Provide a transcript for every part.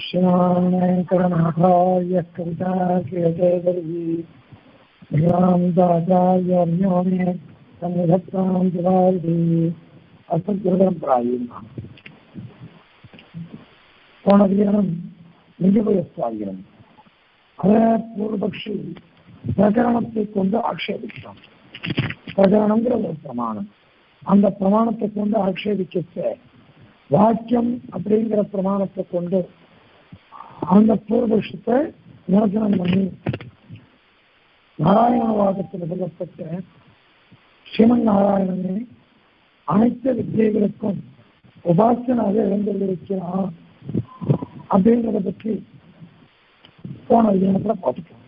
श्रीमान्वेङ्कटनाथार्य कविताकेतरी वेदान्ताचार्यर्यो मे सन्निधत्तां दिवारिधि அசத்கிருதம்பிராயம் போன அதிகாரம் நிஜபயஸ்தாகிரம் அத பூர்வபக்ஷி பிரகரணத்தை கொண்டு ஆக்ஷேபிக்கிறான் பிரகரணங்கிற ஒரு பிரமாணம் அந்த பிரமாணத்தை கொண்டு ஆக்ஷேபிக்க வாக்கியம் அப்படிங்கிற பிரமாணத்தை கொண்டு அந்த பூர்வபக்ஷத்தை நிரசனம் பண்ணி நாராயணவாதத்தில் சொல்லப்பட்ட ஸ்ரீமன் நாராயணனே அனைத்து வித்தியைகளுக்கும் உபாசனாக இருந்திருக்கிறான் அப்படிங்கிறத பற்றி போன விஜயத்துல பார்த்துக்கலாம்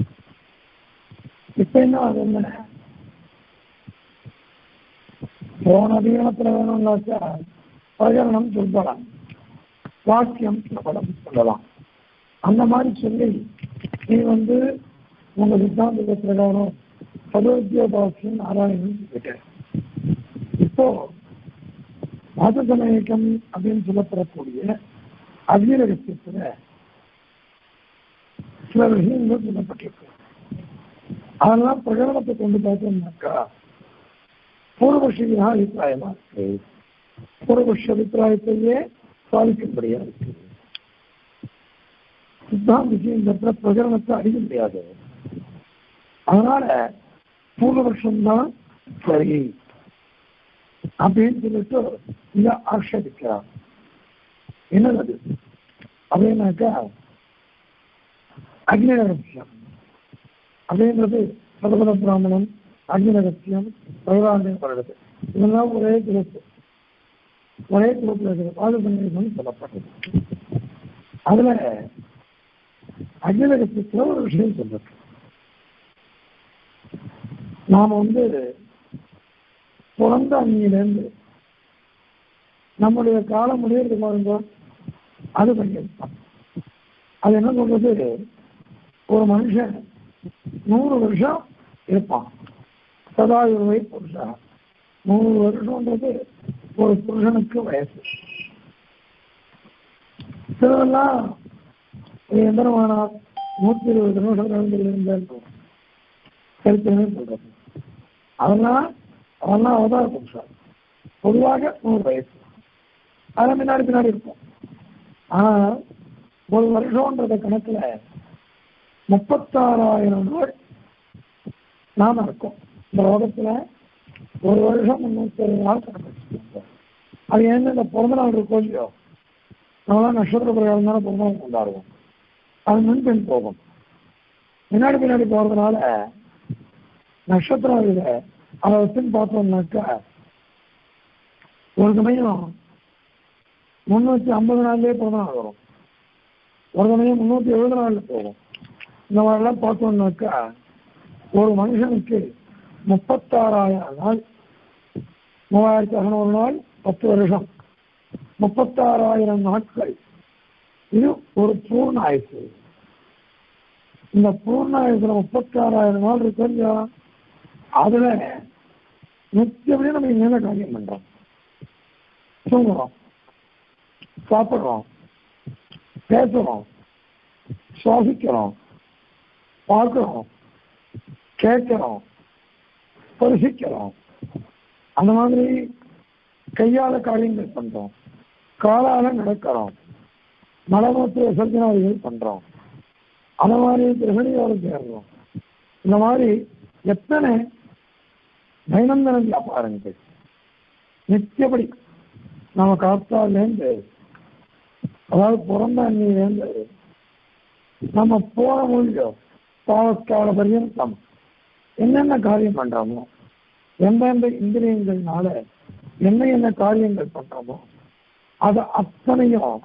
இப்ப என்ன அது என்ன போன அதிகாரத்துல வேணும்னாக்கா பிரகரணம் சொல்லலாம் வாக்கியம் படம் சொல்லலாம் அந்த மாதிரி சொல்லி நீ வந்து உங்க சித்தாந்த பிரகாரம் பகவத்யோபாசியம் நாராயணன் சொல்லிட்டேன் இப்போ வாசசமயக்கம் அப்படின்னு சொல்லப்படக்கூடிய அக்னிரகசியத்துல சில விஷயங்கள் சொல்லப்பட்டிருக்கு அதெல்லாம் பிரகடனத்தை கொண்டு பார்த்தோம்னாக்கா பூர்வபக்ஷியா அபிப்பிராயமா இருக்கு பூர்வபக்ஷ அபிப்பிராயத்தையே சாதிக்கும்படியா இருக்கு சித்தாந்த விஷயத்துல பிரகடனத்தை அறிய முடியாது அதனால பூர்வபக்ஷம் சரி அப்படின்னு சொல்லிட்டு இத ஆக்ஷேபிக்கிறார் என்னது அப்படின்னாக்கா அக்னிரகசியம் அப்படின்றது பதபத பிராமணம் அக்னிரகசியம் பிரகலாண்டம் வருகிறது இதெல்லாம் ஒரே குரூப் ஒரே குரூப்ல இருக்கிற பாதுபண்யம் சொல்லப்பட்டது அதுல அக்னிரகசியத்துல ஒரு விஷயம் சொல்றது நாம வந்து பிறந்த அன்னியிலேருந்து நம்முடைய காலம் முடியறது பாருங்க அது பண்ணியிருப்பான் அது என்ன சொல்றது ஒரு மனுஷன் நூறு வருஷம் இருப்பான் சதாயுர்வை புருஷா நூறு வருஷம்ன்றது ஒரு புருஷனுக்கு வயசு சிலதெல்லாம் எந்திரமானா நூத்தி இருபது நிமிஷம் இருந்தால் சரித்திரமே சொல்றது அதெல்லாம் அவெல்லாம் அவதார புருஷன் பொதுவாக நூறு வயசு அதெல்லாம் பின்னாடி பின்னாடி இருக்கும் ஆனா ஒரு வருஷம்ன்றத கணக்குல முப்பத்தாறாயிரம் நாள் நாம இருக்கோம் இந்த உலகத்துல ஒரு வருஷம் முன்னூத்தி அறுபது நாள் கணக்கு வச்சுக்கோங்க அது என்ன இந்த பிறந்த நாள் இருக்கோ இல்லையோ நம்மளாம் நட்சத்திர பிரகாரம் தானே பிறந்த நாள் கொண்டாடுவோம் அது முன்பின் போகும் பின்னாடி பின்னாடி போறதுனால நட்சத்திரம் இதை அதை வச்சுன்னு பார்த்தோம்னாக்கா ஒரு சமயம் முன்னூத்தி ஐம்பது நாள்லயே பிறந்த நாள் வரும் ஒரு சமயம் முன்னூத்தி எழுபது நாள்ல போகும் இந்த மாதிரிலாம் பார்த்தோம்னாக்கா ஒரு மனுஷனுக்கு முப்பத்தாறாயிரம் நாள் மூவாயிரத்தி அறுநூறு நாள் பத்து வருஷம் முப்பத்தாறாயிரம் நாட்கள் இது ஒரு பூர்ண ஆயுசு இந்த பூர்ண ஆயுசுல முப்பத்தாறாயிரம் நாள் இருக்கு இல்லையா அதுல நித்தியப்படியே நம்ம என்னென்ன காரியம் பண்றோம் தூங்குறோம் சாப்பிடுறோம் பேசுறோம் சுவாசிக்கிறோம் பார்க்கிறோம் கேட்கிறோம் ஸ்பரிசிக்கிறோம் அந்த மாதிரி கையால காரியங்கள் பண்றோம் காலால நடக்கிறோம் மலமூத்திர விசர்ஜனாதிகள் பண்றோம் அந்த மாதிரி கிரகணியோடு சேர்றோம் இந்த மாதிரி எத்தனை தைனந்தன வியாபாரங்கள் நித்தியப்படி நம்ம காத்தாலேருந்து அதாவது பிறந்த அன்னிலேருந்து நம்ம போன மொழியோ பாவக்கால பரியந்தம் என்னென்ன காரியம் பண்றோமோ எந்தெந்த இந்திரியங்கள்னால என்ன என்ன காரியங்கள் பண்றோமோ அதை அத்தனையும்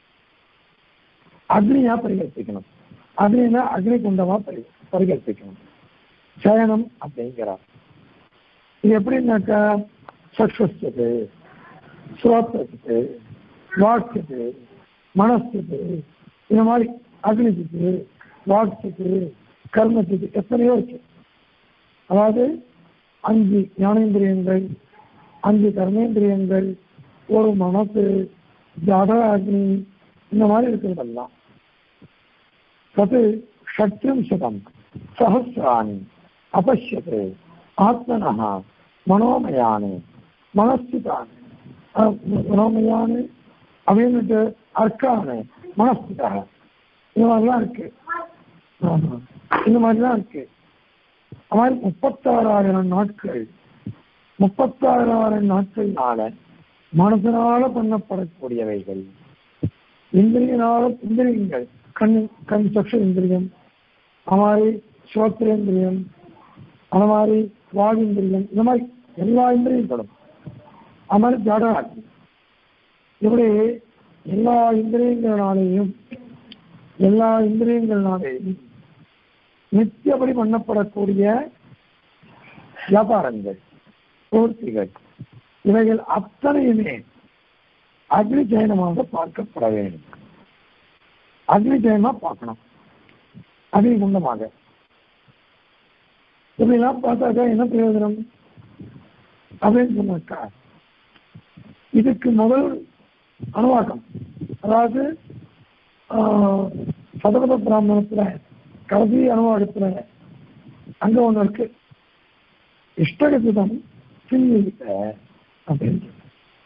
அக்னியா பரிகல்பிக்கணும் அக்னினா அக்னி குண்டமா பரி பரிகல்பிக்கணும் சயனம் அப்படிங்கிறார் இது எப்படின்னாக்கா சக்ஷஸ்து சுரோத்தத்துக்கு வாக்குக்கு மனசுக்கு இந்த மாதிரி அக்னிக்கு வாக்குக்கு கர்மத்துக்கு எத்தனையோ இருக்கு அதாவது அஞ்சு ஞானேந்திரியங்கள் அஞ்சு கர்மேந்திரியங்கள் ஒரு மனசு ஜட அக்னி இந்த மாதிரி இருக்கிறதெல்லாம் தது ஷட்ரிம்சதம் சஹசிராணி அபஷ்யத்து ஆத்மனஹா மனோமயானு மனஸ்திதானு அஹ் மனோமயானு அப்படின்னுட்டு அர்க்கானு மனஸ்திதா இந்த மாதிரிலாம் இருக்கு ஆமா. இந்த மாதிரிலாம் இருக்கு அது மாதிரி முப்பத்தாறாயிரம் நாட்கள் முப்பத்தாறாயிரம் நாட்கள்னால மனசனால பண்ணப்படக்கூடியவைகள் இந்திரியனால இந்திரியங்கள் கண் கண் சக்ஷ இந்திரியம் அது மாதிரி ஸ்ரோத்திரேந்திரியம் அது மாதிரி வாகிந்திரியம் இந்த மாதிரி எல்லா இந்திரியங்களும் அது மாதிரி ஜடாதி இப்படி எல்லா இந்திரியங்களாலேயும் எல்லா இந்திரியங்களாலேயும் நித்தியபடி பண்ணப்படக்கூடிய வியாபாரங்கள் பூர்த்திகள் இவைகள் அத்தனையுமே அக்னி ஜெயனமாக பார்க்கப்பட வேண்டும் அக்னி ஜெயமா பார்க்கணும் அக்னி குண்டமாக இப்படிலாம் பார்த்தாக்கா என்ன பிரயோஜனம் அப்படின்னு சொன்னாக்கா இதுக்கு முதல் அணுவாக்கம் அதாவது ஆஹ், சதபத பிராமணத்துல கடைசி அணுவாக்கத்துல அங்க ஒண்ணு இருக்கு இஷ்டகசிதம் சின்னித்த அப்படின்னு சொல்லு.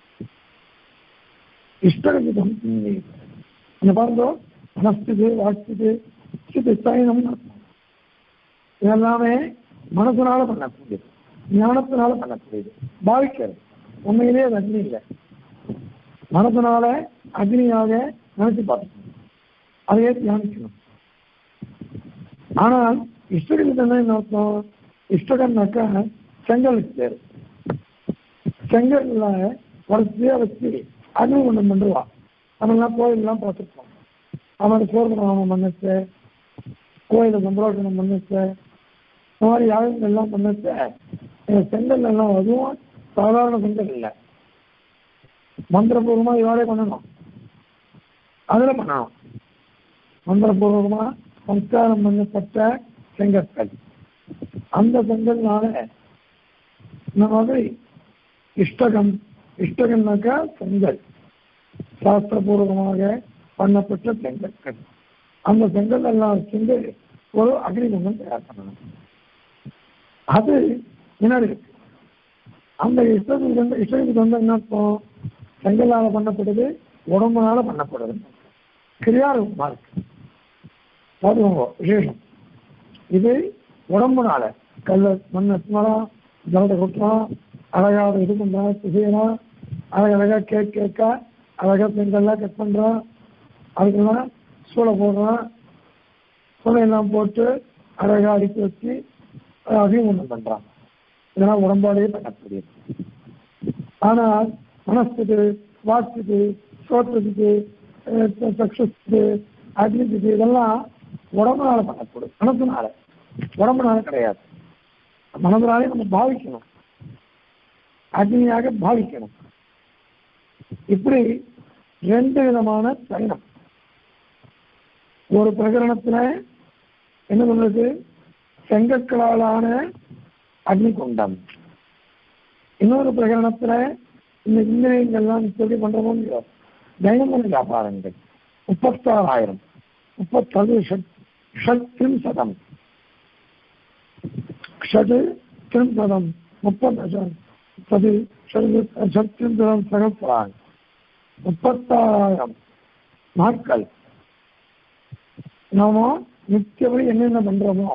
இஷ்டகசிதம் சின்னித்த அந்த பாருங்க மனஸ்துது வாஸ்துது சித்து சயனம் இதெல்லாமே மனசனால பண்ணக்கூடியது ஞானத்தினால பண்ணக்கூடியது பாவிக்கிறது உண்மையிலேயே அது அக்னி இல்லை மனசனால அக்னியாக நினைச்சு பார்க்கணும் அதையே தியானிக்கணும் ஆனால் இஷ்டகத்துக்கு என்ன அர்த்தம் இஷ்டகம்னாக்கா செங்கலுக்கு பேர் செங்கல்ல வரிசையா வச்சு அக்னி ஒண்ணு பண்ணுவா அதெல்லாம் கோயிலெல்லாம் பார்த்துருப்போம் அவன் சோர்பநாமம் பண்ணச்சு கோயில சந்திரோஷனம் பண்ணச்சு இந்த மாதிரி யாகங்கள் எல்லாம் பண்ணச்சு இந்த செங்கல் எல்லாம் அதுவும் சாதாரண செங்கல் இல்லை மந்திரபூர்வமா இவாளே பண்ணணும் அதுல பண்ணணும் மந்திரபூர்வமா சம்ஸ்காரம் பண்ணப்பட்ட செங்கற்கள் அந்த செங்கல்னால இந்த மாதிரி இஷ்டகம் இஷ்டகம்னாக்கா செங்கல் சாஸ்திரபூர்வமாக பண்ணப்பட்ட செங்கற்கள் அந்த செங்கல் எல்லாம் சேர்ந்து ஒரு அக்னிகுண்டம் தயார் பண்ணணும் அது முன்னாடி இருக்கு அந்த இஷ்டத்துக்கு வந்து இஷ்டத்துக்கு வந்து என்ன அர்த்தம் செங்கலால பண்ணப்பட்டது உடம்புனால பண்ணப்படுது கிரியாரூபமா இருக்கு பார்த்துக்கோங்க விசேஷம் இது உடம்புனால கல்ல மண்ணை எத்தலாம் ஜலத்தை கொட்டலாம் அழகா அதை இது பண்றான் செய்யலாம் அழகழகா கேக் கேக்கா அழகா பெண்கள்லாம் கட் பண்றான் அதுக்கெல்லாம் சூளை போடுறான் சூளையெல்லாம் போட்டு அழகா அடுக்கி வச்சு அதையும் ஒன்று பண்றான் இதெல்லாம் உடம்பாலேயே பண்ணக்கூடியது ஆனால் மனசுக்கு வாக்குக்கு சோற்றத்துக்கு சக்ஷத்துக்கு அக்னிக்கு இதெல்லாம் உடம்புனால பண்ணக்கூடும் மனசுனால உடம்புனால கிடையாது மனதினாலே நம்ம பாவிக்கணும் அக்னியாக பாவிக்கணும் இப்படி ரெண்டு விதமான பயணம் ஒரு பிரகரணத்துல என்ன சொல்றது செங்கற்களாலான அக்னி குண்டம் இன்னொரு பிரகரணத்துல இந்த இந்திரியங்கள்லாம் சொல்லி பண்றோமோ இல்லையோ தைனமன வியாபாரங்கள் முப்பத்தாறாயிரம் முப்பத்தது ஷட் சதம் ஷட் சதம் முப்பது முப்பது சதம் சகசிரான் முப்பத்தாறாயிரம் நாட்கள் நாம நித்தியபடி என்னென்ன பண்றோமோ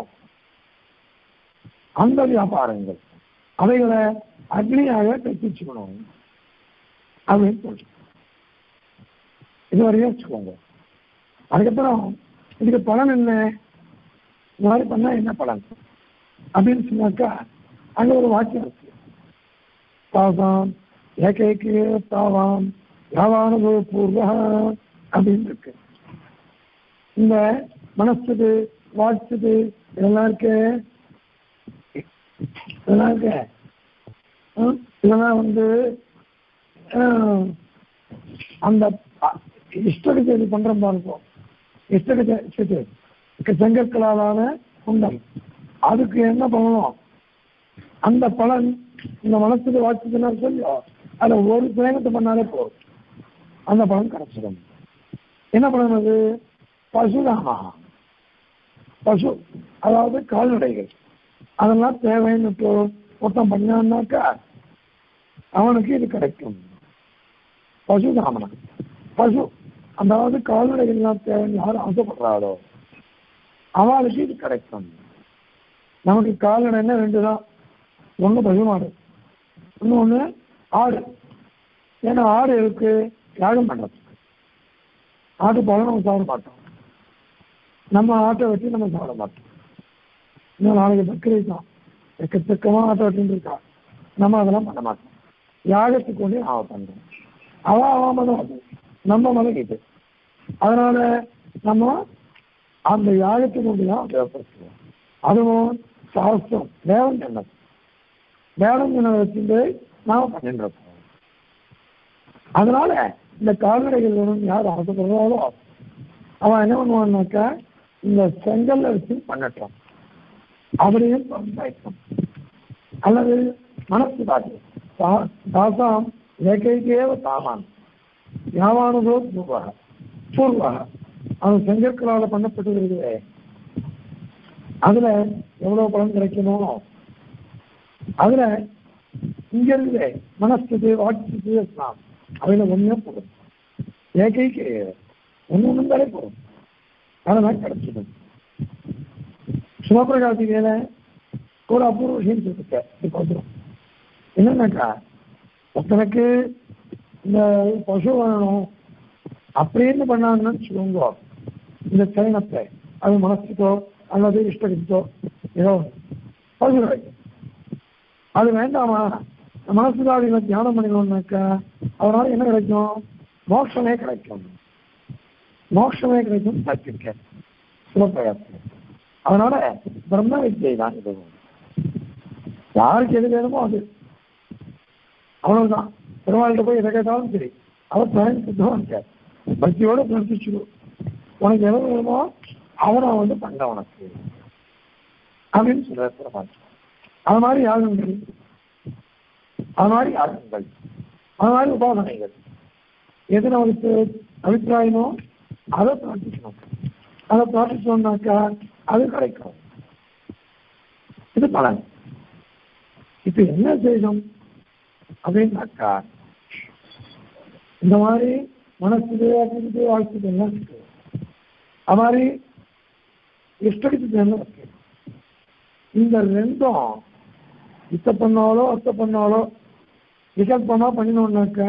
அந்த வியாபாரங்கள் அவைகளை அக்னியாக கற்பிச்சுக்கணும் அப்படின்னு சொல்றேன் இது வரையும் வச்சுக்கோங்க அதுக்கப்புறம் இதுக்கு பலன் என்ன இந்த மாதிரி பண்ணா என்ன பலன் அப்படின்னு சொன்னாக்கா அங்க ஒரு வாக்கியம் இருக்கு தாசாம் ஏகைக்கு தாவாம் யாவானது பூர்வ அப்படின்னு இருக்கு இந்த மனசுது வாழ்த்துது இதெல்லாம் இருக்கு இதெல்லாம் இருக்கு ஹம், இதெல்லாம் வந்து ஆஹ், அந்த இஷ்டக செய்தி பண்றோம் பாருங்க இஷ்டக செய்தி செங்கற்களாலான குண்டம் அதுக்கு என்ன பண்ணணும் அந்த பலன் இந்த மனசுக்கு வாட்சிச்சுன்னா சொல்லியோ அதுல ஒரு பிரேமத்தை பண்ணாலே போதும் அந்த பலன் கிடைச்சிடும் என்ன பண்ணுறது பசுதாமா பசு அதாவது கால்நடைகள் அதெல்லாம் தேவைன்னு ஒருத்தன் பண்ணான்னாக்கா அவனுக்கு இது கிடைக்கும் பசு தாமனம் பசு அதாவது கால்நடைகள் எல்லாம் தேவைன்னு யாரும் ஆசைப்படுறாளோ அவளுக்கு இது கிடைக்கும் நமக்கு கால்நடைன்னா ரெண்டு தான் ஒன்று பசு மாடு இன்னொன்று ஆடு ஏன்னா ஆடு இருக்கு யாகம் பண்ணுறதுக்கு ஆட்டு பாலை நம்ம சாப்பிட மாட்டோம் நம்ம ஆட்டை வச்சு நம்ம சாப்பிட மாட்டோம் இன்னும் நாளைக்கு பக்ரீத் தான் எக்கச்சக்கமாக ஆட்டை வச்சுட்டு இருக்கா நம்ம அதெல்லாம் பண்ண மாட்டோம் யாகத்துக்கு கொண்டு அவ பண்றோம் அவ அவ மதம் அது நம்ம மதம் இது அதனால நம்ம அந்த யாகத்துக்கு கொண்டு தான் உபயோகப்படுத்துவோம் அதுவும் சாஸ்திரம் வேதம் சொன்னது வேதம் சொன்னதை வச்சுட்டு நாம பண்ணிட்டு இருக்கோம் அதனால இந்த கால்நடைகள் வேணும் யார் ஆசைப்படுறாலோ அவன் என்ன பண்ணுவான்னாக்கா இந்த செங்கல்ல வச்சு பண்ணட்டும் அவரையும் சம்பாதிக்கும் அல்லது மனசு காட்டு தாசாம் ஏகைக்கேவ தாமான் யாவானதோ பூர்வக பூர்வக அது செங்கற்களால் பண்ணப்பட்டது இருக்குதே அதுல எவ்வளவு பலன் கிடைக்குமோ அதுல இங்க இருக்குது மனஸ்து வாட்சித்து இஸ்லாம் அதுல ஒண்ணே போடும் ஏகைக்கு ஒண்ணு ஒண்ணு தானே போடும் அதெல்லாம் கிடைச்சிடும் சிவபிரகாசி வேலை ஒரு அபூர்வ விஷயம் சொல்லிருக்க இப்போ வந்துடும் என்னன்னாக்கா ஒருத்தனுக்கு இந்த பசு வேணும் அப்படின்னு பண்ணாங்கன்னு வச்சுக்கோங்க இந்த சைனத்தை அது மனசுக்கோ அல்லது இஷ்டத்துக்கோ ஏதோ பசு கிடைக்கும் அது வேண்டாமா மனசுதாதிகளை தியானம் பண்ணிக்கணும்னாக்கா அதனால என்ன கிடைக்கும் மோட்சமே கிடைக்கும் மோட்சமே கிடைக்கும் சர்டிபிகேட் சிவபிரகாசம் அதனால பிரம்ம வித்தியை தான் இது யாருக்கு எது வேணுமோ அது அவ்வளவுதான் பெருமாள்கிட்ட போய் எதை கேட்டாலும் சரி அவர் பயன் சுத்தமாக இருக்கார் பக்தியோட பிரவர்த்திச்சிடும் உனக்கு எது வேணுமோ அவனை வந்து பண்ண உனக்கு அப்படின்னு சொல்ற பெருமாள் அது மாதிரி யாகங்கள் அது மாதிரி யாகங்கள் அது மாதிரி உபாசனைகள் எது நமக்கு அபிப்பிராயமோ அதை பிரார்த்திக்கணும் அதை பிரார்த்திச்சோம்னாக்கா அது கிடைக்கும் இது பலன் இப்ப என்ன செய்யணும் அப்படின்னாக்கா இந்த மாதிரி மனசுக்கு அக்கிட்டு வாழ்த்துக்கு எல்லாம் இருக்கு அது மாதிரி இஷ்டத்துக்கு என்ன இருக்கு இந்த ரெண்டும் இத்த பண்ணாலோ அத்த பண்ணாலோ விகல்பமா பண்ணினோம்னாக்க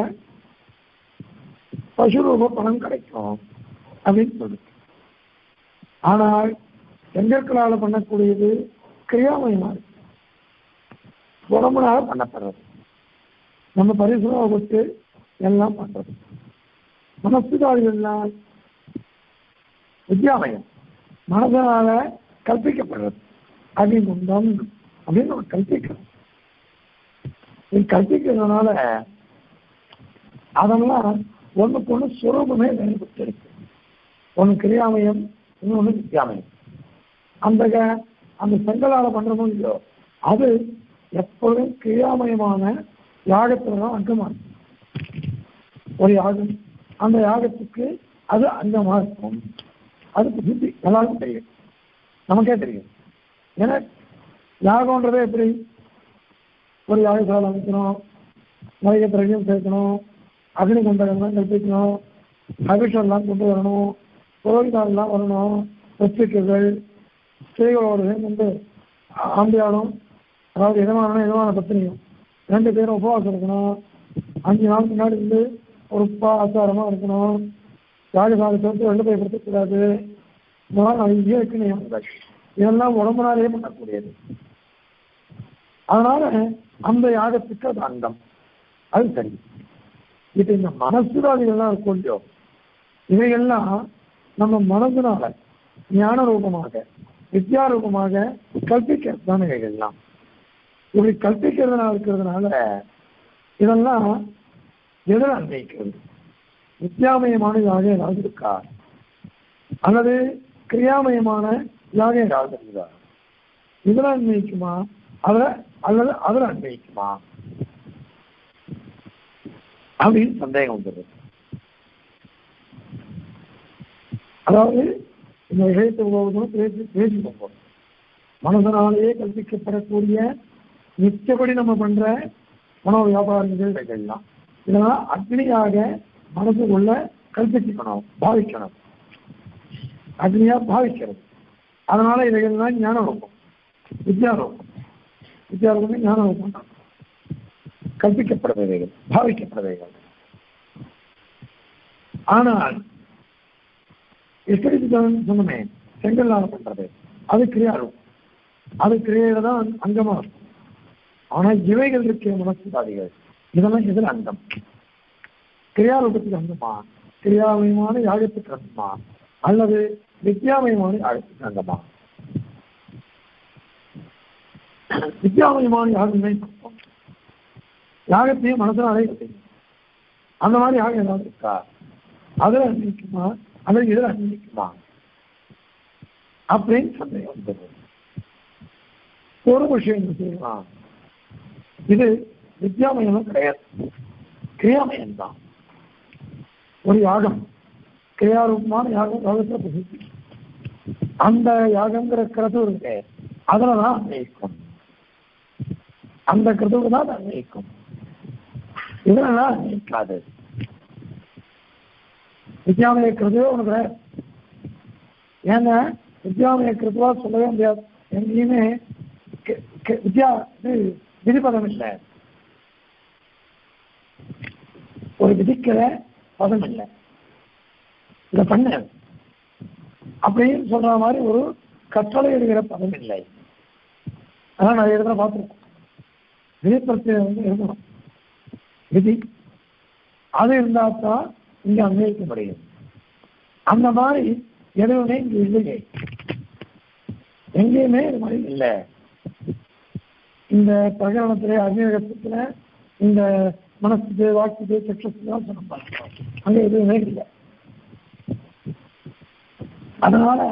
பசுரூப பணம் கிடைக்கும் அப்படின்னு சொல்லுது ஆனால் செங்கற்களால பண்ணக்கூடியது கிரியாமயமா இருக்கு உடம்புனால பண்ணப்படுறது நம்ம பரிசுரம் கொடுத்து எல்லாம் பண்றது மனசுதாரிகள்லாம் வித்யாமயம் மனதனால கற்பிக்கப்படுறது அகிமுண்டம் அப்படின்னு நம்ம கற்பிக்கிறோம் இது கற்பிக்கிறதுனால அதெல்லாம் ஒண்ணுக்கு ஒண்ணு சுரூபமே வேறுபட்டு இருக்கு ஒண்ணு கிரியாமயம் இன்னொன்னு வித்யாமயம் அந்த க- அந்த செங்கலால பண்றமோ இல்லையோ அது எப்பொழுதும் கிரியாமயமான யாகத்துல தான் அங்கமா இருக்கும் ஒரு யாகம் அந்த யாகத்துக்கு அது அங்கமா இருக்கும் அதுக்கு புத்தி எல்லாருக்கும் தெரியும் நமக்கே தெரியும் ஏன்னா யாகம்ன்றதே எப்படி ஒரு யாகசாலை அமைக்கணும் நிறைய திரவியம் சேர்க்கணும் அக்னி குண்டகம்லாம் கற்பிக்கணும் அபிஷேகம்லாம் கொண்டு வரணும் புரோகிதாரெல்லாம் வரணும் வெற்றிக்குகள் ஸ்திரீகளோடு சேர்ந்து ஆம்பியாடும் அதாவது இதமான இதமான பத்தினியும் ரெண்டு பேரும் உபவாசம் இருக்கணும் அஞ்சு நாள் முன்னாடி இருந்து ஒரு உப்பா ஆச்சாரமா இருக்கணும் யாகசாலை சேர்த்து வெள்ள பயன்படுத்தக்கூடாது இதெல்லாம் நிறைய இருக்கு நியமங்கள் இதெல்லாம் உடம்புனாலே பண்ணக்கூடியது அதனால அந்த யாகத்துக்கு அது அங்கம் அது சரி இப்ப இந்த மனசுதாதிகள்லாம் இருக்கும் இல்லையோ இவைகள்லாம் நம்ம மனதினால ஞான ரூபமாக வித்யா ரூபமாக கற்பிக்கிறது தானே இவைகள்லாம் இப்படி கற்பிக்கிறதுனால இருக்கிறதுனால இதெல்லாம் எதிர அன்வைக்கிறது வித்யாமயமான யாக ஏதாவது இருக்கா அல்லது கிரியாமயமான யாக ஏதாவது இருக்குதா இதுல அன்வைக்குமா அதுல அல்லது அதுல அன்வைக்குமா அப்படின்னு சந்தேகம் வந்துடுது அதாவது இந்த விஷயத்தை உபயோகம் பேசி பேசிட்டு போறோம் மனதனாலேயே கல்பிக்கப்படக்கூடிய நிச்சயப்படி நம்ம பண்ற உணவு வியாபாரங்கள் இவைகள்லாம் இதெல்லாம் அக்னியாக மனசுக்குள்ள கல்பிச்சுக்கணும் பாவிக்கணும் அக்னியா பாவிக்கிறது அதனால இவைகள்லாம் ஞான ரூபம் வித்யாரூபம் வித்யாரூபமே ஞான ரூபம் தான் கல்பிக்கப்படுபவைகள் பாவிக்கப்படுபவைகள் ஆனால் எப்படி சொன்னமே செங்கல்லால பண்றது அது கிரியாரூபம் அது கிரியையில தான் அங்கமா இருக்கும் ஆனா இவைகள் இருக்க மனசுதாதிகள் இதெல்லாம் எதில் அங்கம் கிரியாரூபத்துக்கு அங்கமா கிரியாமயமான யாகத்துக்கு அங்கமா அல்லது வித்யாமயமான யாகத்துக்கு அங்கமா வித்யாமயமான யாகமே யாகத்தையும் மனசனாலே செய்யும் அந்த மாதிரி யாகம் ஏதாவது இருக்கா அதில் அன்பிக்குமா அல்லது இதில் அன்பிக்குமா அப்படின்னு சந்தேகம் வந்தது ஒரு விஷயம் என்ன செய்யலாம் இது வித்யாமயம் கிடையாது கிரியாமயம் தான் ஒரு யாகம் கிரியாரூபமான யாகம் யாகத்துல பிரசித்தி அந்த யாகங்கிற கிரது இருக்கு அதுல தான் அன்வயிக்கும் அந்த கிருதுக்கு தான் அன்வயிக்கும் இதெல்லாம் அன்வயிக்காது வித்யாமய கிருதுவே உனக்கு கிடையாது ஏன்னா வித்யாமய கிருத்துவா சொல்லவே முடியாது எங்கேயுமே கி- கி- வித்யா இது விதிப்பதம் இல்லை ஒரு விதிக்கிற பதம் இல்லை இதை பண்ண அப்படின்னு சொல்ற மாதிரி ஒரு கட்டளை எடுக்கிற பதம் இல்லை அதான் நிறைய இடத்துல பார்த்துருக்கோம் விதிப்பிரச்சனை வந்து இருக்கணும் விதி அது இருந்தா தான் இங்க அன்வயிக்க முடியும் அந்த மாதிரி எதுவுமே இங்க இல்லையே எங்கேயுமே இது மாதிரி இல்லை இந்த பிரகரணத்திலே அக்னிரகத்துல இந்த மனசுக்கு வாக்குக்கு சக்ஷத்துக்கு தான் சொன்ன அங்க எதுவுமே இல்லை அதனால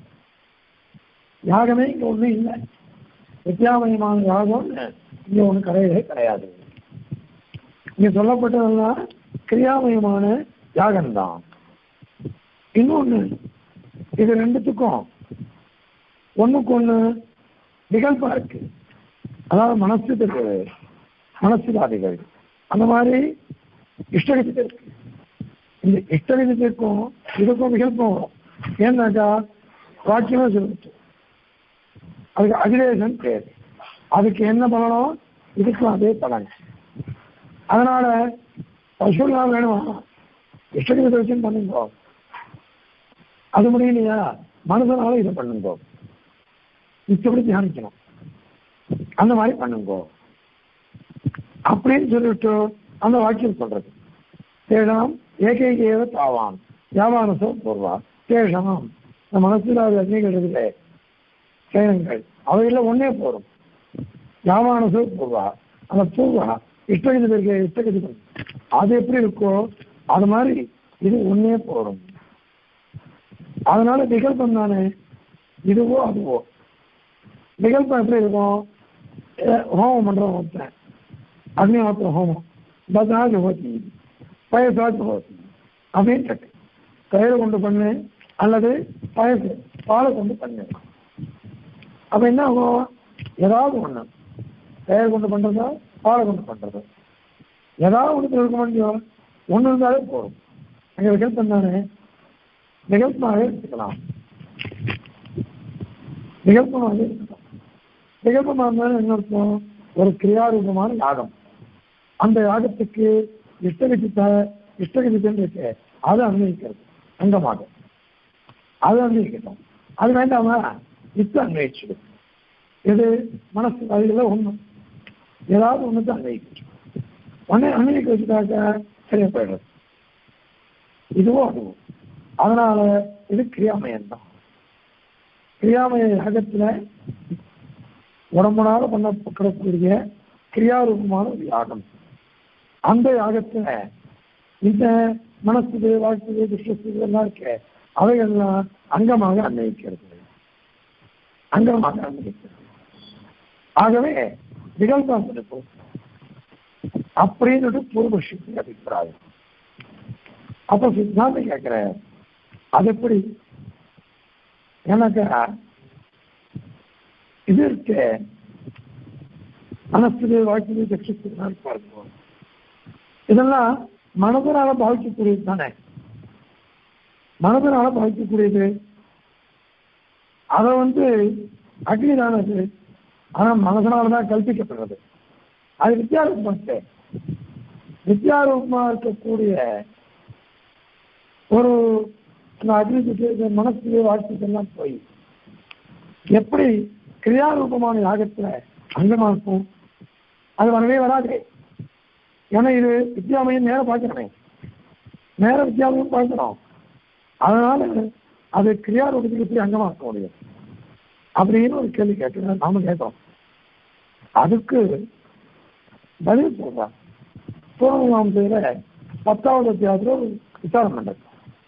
யாகமே இங்க ஒண்ணும் இல்லை வித்யாமயமான யாகம் இங்க ஒண்ணு கிடையவே கிடையாது இங்க சொல்லப்பட்டதெல்லாம் கிரியாமயமான யாகம்தான் இன்னொன்னு இது ரெண்டுத்துக்கும் ஒண்ணுக்கு ஒண்ணு நிகழ்ப்பா இருக்கு அதாவது மனசு இருக்குது மனசுவாதிகள் அந்த மாதிரி இஷ்டகதி இருக்கு இந்த இஷ்டகதிக்கும் இதுக்கும் விகல்பம் வரும் ஏன்னாக்கா வாக்கியமே சொல்லிட்டு அதுக்கு அகிலேஷன் பேர் அதுக்கு என்ன பண்ணணும் இதுக்கும் அதே பலன் அதனால பசுலாம் வேணும் இஷ்டகதி வச்சு பண்ணுங்க அது முடியலையா மனசனால இதை பண்ணுங்க மிச்சப்படி தியானிக்கணும் அந்த மாதிரி பண்ணுங்க அப்படின்னு சொல்லிட்டு அந்த வாக்கியம் சொல்றது தேஷாம் ஏகைகேவ தாவான் யாவானசோ பூர்வா தேஷாம் இந்த மனசில் அது அக்னிகள் இருக்குல்லே சேனங்கள் அவையெல்லாம் ஒன்னே போதும் யாவானசோ பூர்வா அந்த பூர்வா இஷ்டகதி இருக்க இஷ்டகதி அது எப்படி இருக்கோ அது மாதிரி இது ஒன்னே போடும் அதனால விகல்பம் தானே இதுவோ அதுவோ விகல்பம் எப்படி இருக்கும் அஹ் ஹோமம் பண்றோம் ஒருத்தன் அக்னிஹோத்திர ஹோமம் பத்ராஜ் ஹோத்தி பயசாஜ் ஹோத்தி அப்படின்னு இருக்கு கயிறு கொண்டு பண்ணு அல்லது பயசு பாலை கொண்டு பண்ணு அப்ப என்ன ஆகும் ஏதாவது ஒண்ணு கயிறு கொண்டு பண்றதா பாலை கொண்டு பண்றது ஏதாவது ஒன்று இருக்க முடியும் ஒண்ணு இருந்தாலே போதும் அங்க விகல்பம் தானே நிகழ்ப்பாக எடுத்துக்கலாம் நிகழ்ப்பமாக எடுத்துக்கலாம் நிகழ்ப்பமாக இருந்தாலும் என்ன அர்த்தம் ஒரு கிரியாரூபமான யாகம் அந்த யாகத்துக்கு இஷ்டகதித்த இஷ்டகதித்தன்னு இருக்கு அது அன்வயிக்கிறது அங்கமாக அது அன்வயிக்கட்டும் அது வேண்டாமா இத்து அன்வயிச்சுடு இது மனசு அதுல ஒண்ணு ஏதாவது ஒண்ணுக்கு அன்வயிக்கட்டும் உடனே அன்வயிக்க வச்சுட்டாக்க சரியா போயிடுறது இதுவும் அதுவும் அதனால இது கிரியாமயம் தான் கிரியாமய யாகத்துல உடம்புனால பண்ணப்படக்கூடிய கிரியாரூபமான ஒரு யாகம் அந்த யாகத்துல இந்த மனசுக்கு வாழ்க்கை விஸ்வசுக்கு எல்லாம் இருக்க அவைகள்லாம் அங்கமாக அன்வயிக்கிறது அங்கமாக அன்வயிக்கிறது ஆகவே நிகழ்தான் இருக்கும் அப்படின்னு பூர்வஷிக்கு அபிப்பிராயம் அப்ப சித்தாந்தம் கேட்கிற அது எப்படி ஏன்னாக்கா இது இருக்கு மனசுக்கு வாழ்க்கை சக்ஷுக்கு பாருங்க இதெல்லாம் மனதனால பாதிக்கக்கூடியது தானே மனதனால பாதிக்கக்கூடியது அதை வந்து அக்னி தானது ஆனா மனசனால தான் கல்பிக்கப்படுறது அது வித்தியாரூபமாச்சு வித்தியாரூபமா இருக்கக்கூடிய ஒரு அந்த அக்னி மனசு வாழ்க்கைக்கெல்லாம் போய் எப்படி கிரியாரூபமான யாகத்துல அங்கமா இருக்கும் அது வரவே வராது ஏன்னா இது வித்யாமயம் நேரம் பார்க்கணுமே நேர வித்யாமயம் பார்க்கணும் அதனால அது கிரியாரூபத்துக்கு எப்படி அங்கமா இருக்க முடியும் அப்படின்னு ஒரு கேள்வி கேட்டு நாம கேட்டோம் அதுக்கு பதில் சொல்றான் பூர்வமாம்சையில பத்தாவது அத்தியாயத்துல ஒரு விசாரம் நடக்கும்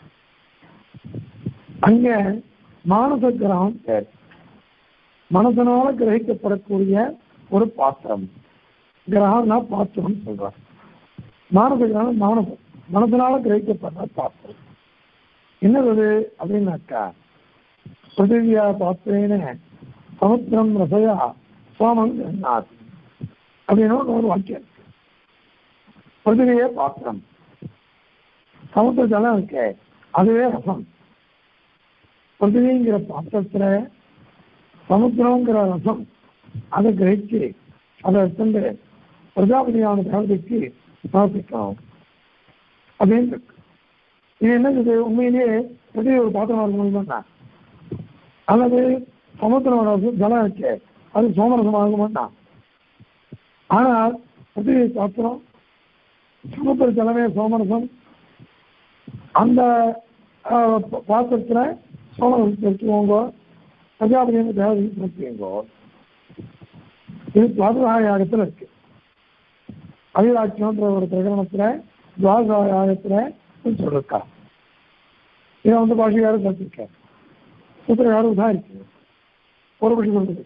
அங்க மானச கிரகம் பேர் மனசனால கிரகிக்கப்படக்கூடிய ஒரு பாத்திரம் கிரகம்னா பாத்திரம் சொல்றான் மானச கிரகம் மானச மனசனால கிரகிக்கப்படுற பாத்திரம் என்னது அப்படின்னாக்கா பிருத்திவியா பாத்திரேன சமுத்திரம் ரசையா சோமம் கிரகணாத் அப்படின்னு ஒரு வாக்கியம் இருக்கு பிருத்திவியே பாத்திரம் சமுத்திர ஜலம் இருக்கு அதுவே ரசம் பிருத்திவிங்கிற பாத்திரத்துல சமுத்திரங்கிற ரசம் அதை கிரகிச்சு அதை எடுத்துட்டு பிரஜாபதியான தேவதைக்கு சமர்ப்பிக்கணும் அப்படின்னு இருக்கு இது என்னது உண்மையிலேயே பிருத்திவி ஒரு பாத்திரமா இருக்க முடியுமா அல்லது சமுத்திரம் ரசம் ஜலம் இருக்கு அது சோமரசம் ஆக மாட்டான் ஆனால் பிருத்திவி பாத்திரம் சமுத்திர ஜலமே சோமரசம் அந்த பாத்திரத்துல சோமரசத்தை எடுத்துக்கோங்க பிரஜாபதி தேவதைக்கு சமர்ப்பிங்க இது துவாதசாயாகத்தில் இருக்கு அவிராட்சியம்ன்ற ஒரு பிரகடனத்துல துவாதசாயாகத்துல சொல்லிருக்கா இதை வந்து பாஷையாரும் சொல்லிருக்க சூத்திரகாரும் தான் இருக்கு ஒரு பட்சம் சொல்றது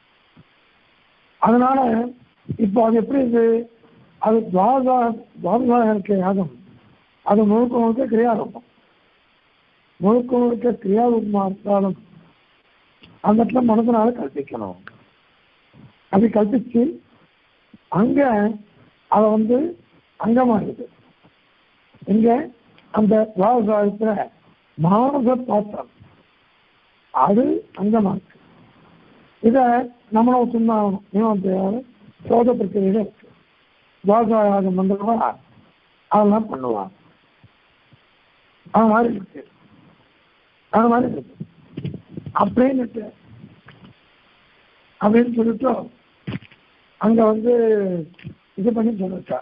அதனால இப்போ அது எப்படி இருக்கு அது துவாதா துவாதசாக இருக்க யாகம் அது முழுக்க முழுக்க கிரியாரூபம் முழுக்க முழுக்க கிரியாரூபமா இருந்தாலும் அந்த இடத்துல மனசனால கல்பிக்கணும் அப்படி கல்பிச்சு அங்க அதை வந்து அங்கமா இருக்குது இங்க அந்த விவசாயத்துல மானச பாத்திரம் அது அங்கமா இருக்கு இத நம்மளும் சொன்னாகணும் நீவன் சோத பிரக்கிரியில இருக்கு விவசாயம் பண்றவா அதெல்லாம் பண்ணுவான் அது மாதிரி இருக்கு அது மாதிரி இருக்கு அப்படின்னுட்டு அப்படின்னு சொல்லிட்டு அங்க வந்து இது பண்ணி சொல்லிருக்கா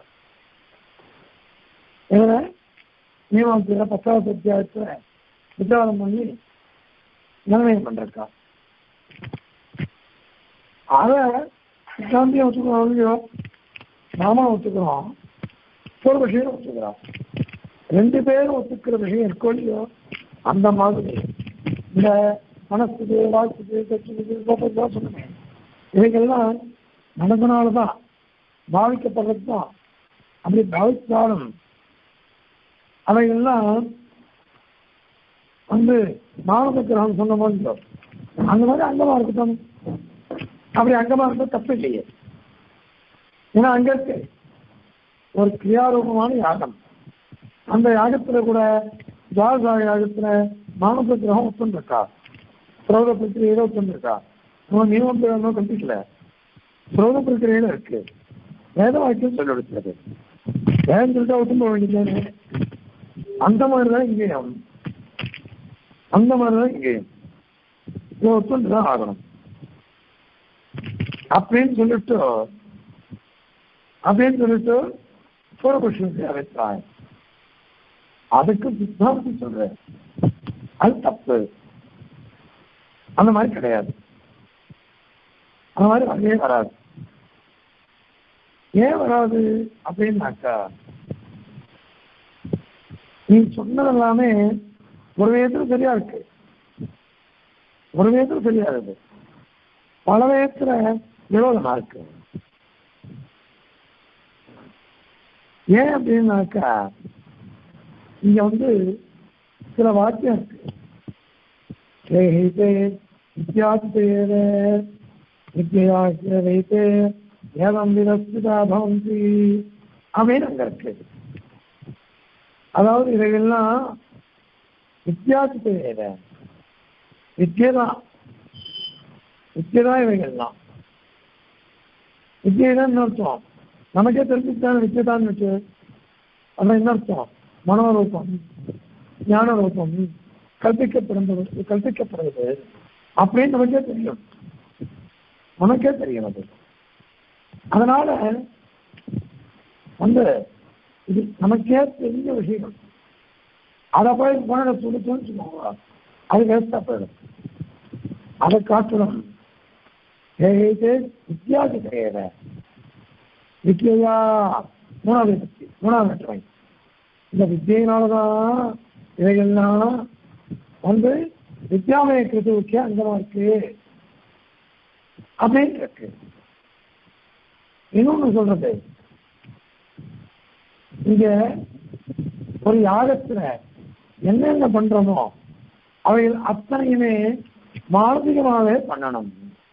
இதுல மீமாசையில பத்தாவது அத்தியாயத்துல விசாரம் பண்ணி நிர்ணயம் பண்றக்கா அத சித்தாந்தியம் ஒத்துக்கிறோம் இல்லையோ நாம ஒத்துக்கிறோம் ஒரு விஷயம் ஒத்துக்கிறோம் ரெண்டு பேரும் ஒத்துக்கிற விஷயம் இருக்கோ இல்லையோ அந்த மாதிரி இந்த மனசுக்கு வாக்குக்கு கட்சிக்கு கோபத்துக்கு சொன்னேன் இவைகள்லாம் மனதனால்தான் பாவிக்கப்படுறது தான் அப்படி பாவித்தாலும் அவைகள்லாம் வந்து மானத கிரகம் சொன்ன மாதிரி அந்த மாதிரி அங்கமா இருக்கட்டும் அப்படி அங்கமா இருந்தா தப்பு இல்லையே ஏன்னா அங்க இருக்கு ஒரு கிரியாரூபமான யாகம் அந்த யாகத்துல கூட துவாதசா யாகத்துல மானச கிரகம் ஒத்துருக்கா புரோத பிரக்கிரியில ஒத்துருக்கா நம்ம நியமம் இன்னும் கண்டிக்கல புரோத பிரக்கிரியில இருக்கு வேத வாக்கியம் சொல்லி கொடுக்கிறது வேதம் சொல்லிட்டா ஒத்தும்ப வேண்டியதானே அந்த மாதிரிதான் இங்கேயும் அந்த மாதிரிதான் இங்கேயும் இதை ஒத்துண்டுதான் ஆகணும் அப்படின்னு சொல்லிட்டு அப்படின்னு சொல்லிட்டு பூர்வபக்ஷனுக்கு அழைத்தாய் அதுக்கு சித்தாந்தி சொல்றேன் அது தப்பு அந்த மாதிரி கிடையாது அந்த மாதிரி வரவே வராது ஏன் வராது அப்படின்னாக்கா நீ சொன்னது எல்லாமே ஒரு விதத்துல சரியா இருக்கு ஒரு விதத்துல சரியா இருக்கு பல விதத்துல விரோதமா இருக்கு ஏன் அப்படின்னாக்கா இங்க வந்து சில வாக்கியம் இருக்கு ஹேஹைதே வித்யாதிதேர வித்யாஹைதே ஏதம் விதஸ்திதா பவந்தி அப்படின்னு அங்க இருக்கு அதாவது இவைகள்லாம் வித்தியாசத்தை வித்தியதான் வித்தியதான் இவைகள்லாம் வித்தியதான் என்ன அர்த்தம் நமக்கே தெரிஞ்சுட்டான வித்தியதான் இருக்கு அதான் என்ன அர்த்தம் மனோரூபம் ஞான ரூபம் கல்பிக்கப்படுவது கல்பிக்கப்படுவது அப்படின்னு நமக்கே தெரியும் நமக்கே தெரியும் அது அதனால வந்து இது நமக்கே தெரிஞ்ச விஷயம் அதை போய் போன துடிச்சுன்னு வச்சுக்கோங்க அது வேஸ்டா போயிடும் அதை காட்டணும் இது வித்தியாசி கிடையாது வித்தியா மூணாவது பத்தி மூணாவது வேற்றுமை இந்த வித்தியினாலதான் இவைகள்லாம் வந்து வித்யாமய கிருத்துவுக்கு அங்கமா இருக்கு அப்படின்னு இருக்கு இன்னொன்னு சொல்றது இங்க ஒரு யாகத்துல என்னென்ன பண்றோமோ அவைகள் அத்தனையுமே மானசிகமாகவே பண்ணணும்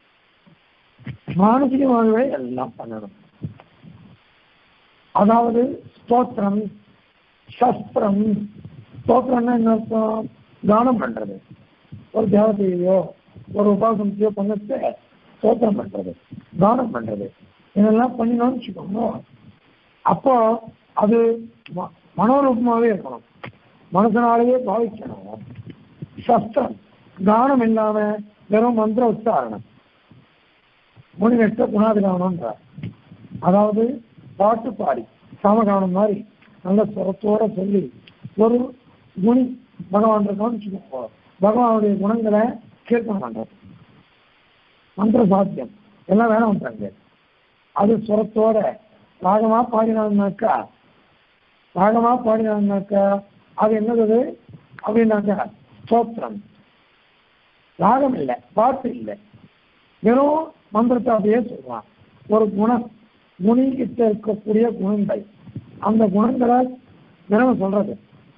மானசிகமாகவே எல்லாம் பண்ணணும் அதாவது ஸ்தோத்திரம் சஸ்திரம் ஸ்தோத்திரம்னா என்ன அர்த்தம் தானம் பண்றது ஒரு தேவதையோ ஒரு உபாசனத்தையோ பண்ணத்தை ஸ்தோத்திரம் பண்றது தானம் பண்றது இதெல்லாம் பண்ணினோம்னு வச்சுக்கோங்க அப்போ அது ம- மனோரூபமாவே இருக்கணும் மனசனாலேயே பாவிக்கணும் சஸ்திரம் தானம் இல்லாம வெறும் மந்திர உச்சாரணம் முனிவெட்ட குணாதிகானம்ன்ற அதாவது பாட்டு பாடி சாமகானம் மாதிரி நல்ல சுரத்தோட சொல்லி ஒரு குணி பகவான் இருக்கான்னு வச்சுக்கோங்க பகவானுடைய குணங்களை கீர்த்தனம் பண்றது மந்திர சாத்தியம் எல்லாம் வேணாம் பண்றாங்க அது சுரத்தோட ராகமா பாடினாங்கனாக்கா ராகமா பாடினாங்கனாக்கா அது என்னது அப்படின்னாக்கா ஸ்தோத்திரம் ராகம் இல்லை பாட்டு இல்லை வெறும் மந்திரத்தை அப்படியே சொல்றான் ஒரு குணம் குணிகிட்ட இருக்கக்கூடிய குணங்கள் அந்த குணங்களை வெறும் சொல்றது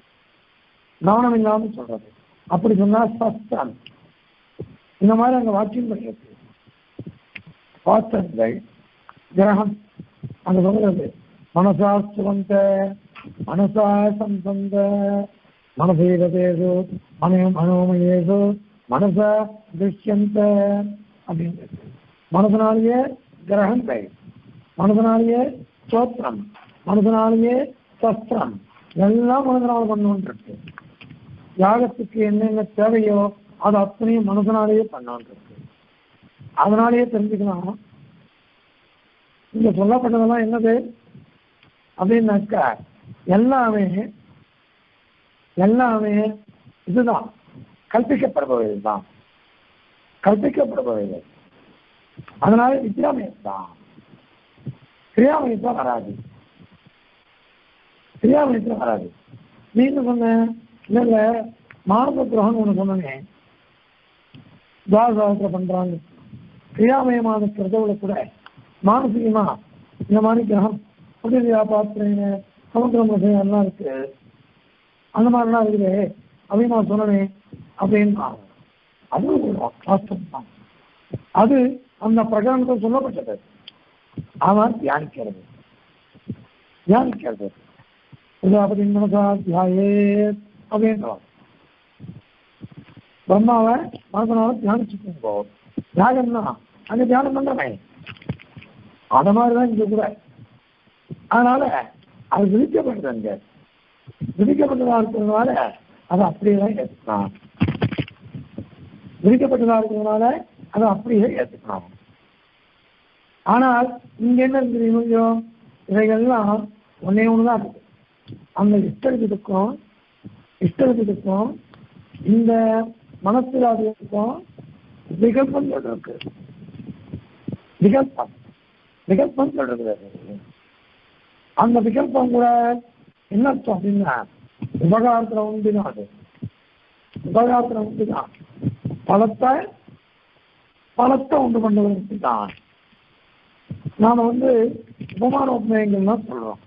கவனம் இல்லாம சொல்றது அப்படி சொன்னா சஸ்திரம் இந்த மாதிரி அங்க வாக்கியம் பண்ணியிருக்கு பாத்திரங்கள் கிரகம் அங்க சொல்றது மனசா சுவந்த மனசா சம்பந்த மனசேகதேசு மனோ மனோமயேசு மனசா துஷ்யந்த அப்படின்னு மனசனாலேயே கிரகங்கள் மனசனாலேயே ஸ்தோத்திரம் மனசனாலேயே சஸ்திரம் எல்லாம் மனசனால பண்ணணும் இருக்கு யாகத்துக்கு என்னென்ன தேவையோ அது அத்தனையும் மனசனாலேயே பண்ணணும் இருக்கு அதனாலேயே தெரிஞ்சுக்கலாம் இங்க சொல்லப்பட்டதெல்லாம் என்னது அப்படின்னாக்கா எல்லாமே எல்லாமே இதுதான் கற்பிக்கப்படுபவைகள் தான் கற்பிக்கப்படுபவைகள் அதனால வித்யாமயம் தான் கிரியாமயத்தில் வராது கிரியாமயத்தில் வராது நீ என்ன சொன்ன இல்ல இல்ல மானச கிரகம் ஒண்ணு சொன்னனே துவாசாவத்தில் பண்றாங்க கிரியாமயமான கிரதவுல கூட மானசீகமா இந்த மாதிரி கிரகம் புதிய பாத்திரங்க சமுத்திரம் விஷயம் எல்லாம் இருக்கு அந்த மாதிரிலாம் இருக்குது அப்படின்னு நான் சொன்னேன் அப்படின்னு அது ஒரு வாஸ்தவம் தான் அது அந்த பிரகடனத்தில் சொல்லப்பட்டது அவன் தியானிக்கிறது தியானிக்கிறது பிரஜாபதி மனசா தியாயே அப்படின்றான் பிரம்மாவை மனசனால தியானிச்சுட்டு போகும் தியாகம்னா அங்க தியானம் பண்றவன் அத மாதிரிதான் இங்க கூட அதனால அது விதிக்கப்பட்டது அங்க விதிக்கப்பட்டதா இருக்கிறதுனால அதை அப்படியே தான் ஏற்றுக்கலாம் விதிக்கப்பட்டதா இருக்கிறதுனால அதை அப்படியே ஏற்றுக்கலாம் ஆனால் இங்க என்ன இருக்குது இவங்க இவைகள்லாம் ஒன்னே ஒண்ணுதான் இருக்கு அந்த இஷ்டத்துக்கும் இஷ்டத்துக்கும் இந்த மனசிலாதிக்கும் விகல்பம் இருக்கு விகல்பம் விகல்பம் சொல்றது அந்த விகல்பம் கூட என்ன அர்த்தம் அப்படின்னா உபகாரத்துல உண்டுதான் அது உபகாரத்துல உண்டுதான் பலத்தை பலத்தை உண்டு பண்ணுவது தான் நாம வந்து உபமான உபநயங்கள்லாம் சொல்றோம்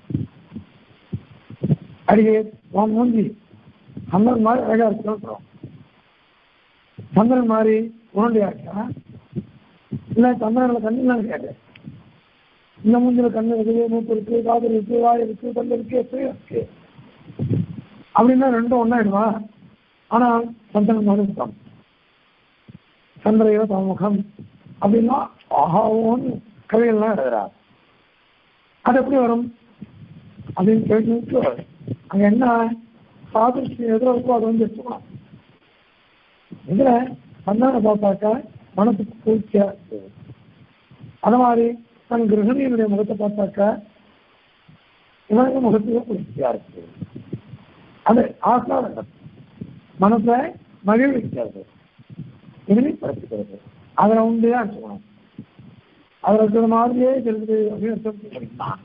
அடியே உன் மூஞ்சி அந்த மாதிரி அழகா இருக்குன்னு சொல்றோம் சந்திரன் மாதிரி உருண்டையாச்சா இல்ல சந்திரன்ல கண்ணு கேட்டு இந்த மூஞ்சில கண்ணு இருக்குது மூப்பு இருக்கு காது இருக்கு வாய் இருக்கு கல் இருக்கு எத்தனையோ இருக்கு அப்படின்னா ரெண்டும் ஒன்னாயிடுமா ஆனா சந்திரன் மாதிரி முகம் சந்திரையோ தமுகம் அப்படின்னா ஆஹாவோன்னு கவிகள்லாம் எழுதுறார் அது எப்படி வரும் அப்படின்னு கேட்டு அங்க என்ன சாதிருஷ்யம் எதிர இருக்கோ அதை வந்து எடுத்துக்கலாம் இதுல சந்தான பார்த்தாக்கா மனசுக்கு குளிர்ச்சியா இருக்கு அது மாதிரி தன் கிரகணியினுடைய முகத்தை பார்த்தாக்கா இவனுக்கு முகத்துக்கு குளிர்ச்சியா இருக்கு அது ஆசாரம் மனசை மகிழ்விக்கிறது இனிமைப்படுத்துகிறது அதில் உண்டு அடிச்சுக்கணும் அதில் இருக்கிற மாதிரியே இருக்குது அப்படின்னு சொல்லிக்கலாம்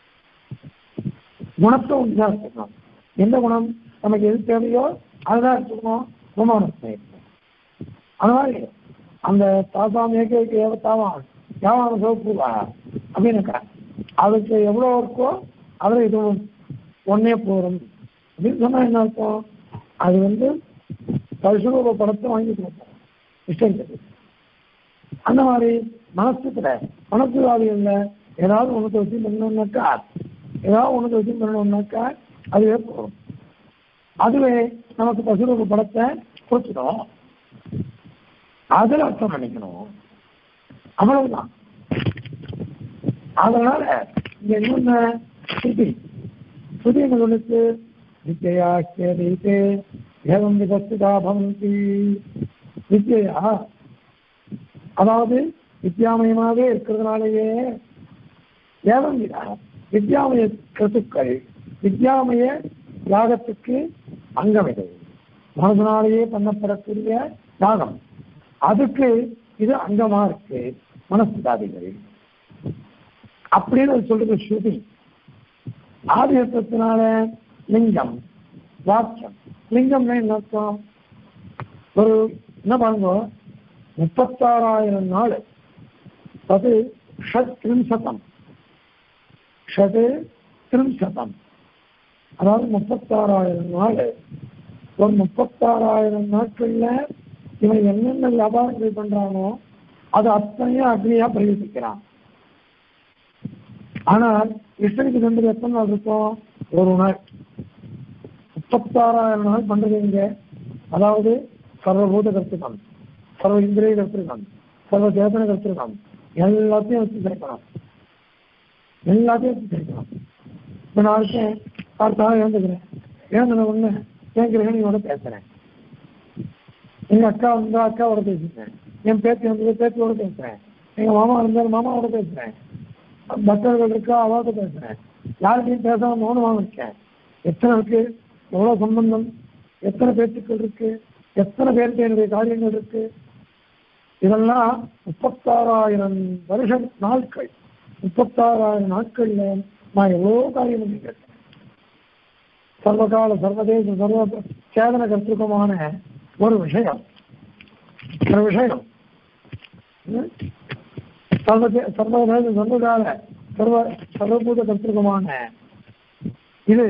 குணத்தை உண்டுதான் எடுத்துக்கணும் எந்த குணம் நமக்கு எது தேவையோ அதுதான் எடுத்துக்கணும் குணமானத்தை அந்த மாதிரி அந்த தாசாம் ஏக ஏவத்தாவான் யாவான சிவப்புவா அப்படின்னு அதுக்கு எவ்வளோ இருக்கோ அதில் இதுவும் ஒன்னே போதும் அப்படின்னு சொன்னா என்ன அர்த்தம் அது வந்து பரிசுரூப படத்தை வாங்கி கொடுப்போம் இஷ்டம் அந்த மாதிரி மனசுக்குல மனசுவாதிகள்ல ஏதாவது ஒன்றத்தை வச்சு பண்ணணும்னாக்கா ஏதாவது ஒன்றத்தை வச்சு பண்ணணும்னாக்கா அதுவே போகும் அதுவே நமக்கு பசுரூப படத்தை கொடுத்துடும் அதுல அர்த்தம் பண்ணிக்கணும் அவ்வளவுதான் அதனால இங்க இன்னொன்னு ஸ்ருதி ஸ்ருதி என்ன சொல்லுச்சு வித்யா கேதீதே ஏவம் விபஸ்திதா பவந்தி வித்யா அதாவது வித்யாமயமாகவே இருக்கிறதுனாலேயே ஏவம் விதா வித்யாமய கருத்துக்கள் வித்யாமய யாகத்துக்கு அங்கம் இது மனதனாலேயே பண்ணப்படக்கூடிய யாகம் அதுக்கு இது அங்கமா இருக்கு மனசுதாதிகள் அப்படின்னு சொல்றது ஸ்ருதி ஆதியத்தினால லிங்கம் வாக்கியம் லிங்கம்னா என்ன அர்த்தம் ஒரு என்ன பாருங்க முப்பத்தாறாயிரம் நாள் அது ஷட் திரிம்சதம் ஷட் திரிம்சதம் அதாவது முப்பத்தாறாயிரம் நாள் ஒரு முப்பத்தாறாயிரம் நாட்கள்ல இவன் என்னென்ன வியாபாரங்கள் பண்றானோ அது அத்தனையும் அக்னியா பிரயோகிக்கிறான் ஆனால் இஷ்டனுக்கு ரெண்டு எத்தனை நாள் இருக்கும் ஒரு நாள் முப்பத்தாறாயிரம் நாள் பண்றது இங்க அதாவது சர்வபூத கருத்துக்கம் சர்வ இந்திரிய கருத்துருக்கம் சர்வ சேதன கருத்துருக்கம் எல்லாத்தையும் வச்சு சேர்க்கணும் எல்லாத்தையும் வச்சு சேர்க்கணும் இப்ப நான் இருக்கேன் பார்த்தாலும் எழுந்துக்கிறேன் எழுந்தின ஒண்ணு என் கிரகணியோட பேசுறேன் எங்க அக்கா வந்தா அக்காவோட பேசுறேன் என் பேத்தி வந்தது பேத்தியோட பேசுறேன் எங்க மாமா இருந்தாரு மாமாவோட பேசுறேன் பக்தர்கள் இருக்கா அவரோட பேசுறேன் யாருக்கையும் பேசாம மௌனமாக இருக்கேன் எத்தனை இருக்கு எவ்வளவு சம்பந்தம் எத்தனை பேச்சுக்கள் இருக்கு எத்தனை பேருக்கு என்னுடைய காரியங்கள் இருக்கு இதெல்லாம் முப்பத்தாறாயிரம் வருஷம் நாட்கள் முப்பத்தாறாயிரம் நாட்கள்ல நான் எவ்வளோ காரியம் பண்ணிக்கிறேன் சர்வகால சர்வதேச சர்வ சேதன கருத்துக்கமான ஒரு விஷயம் ஒரு விஷயம் ம்? சர்வதே சர்வதேச சர்வகால சர்வ சர்வபூத கருத்துக்கமான இது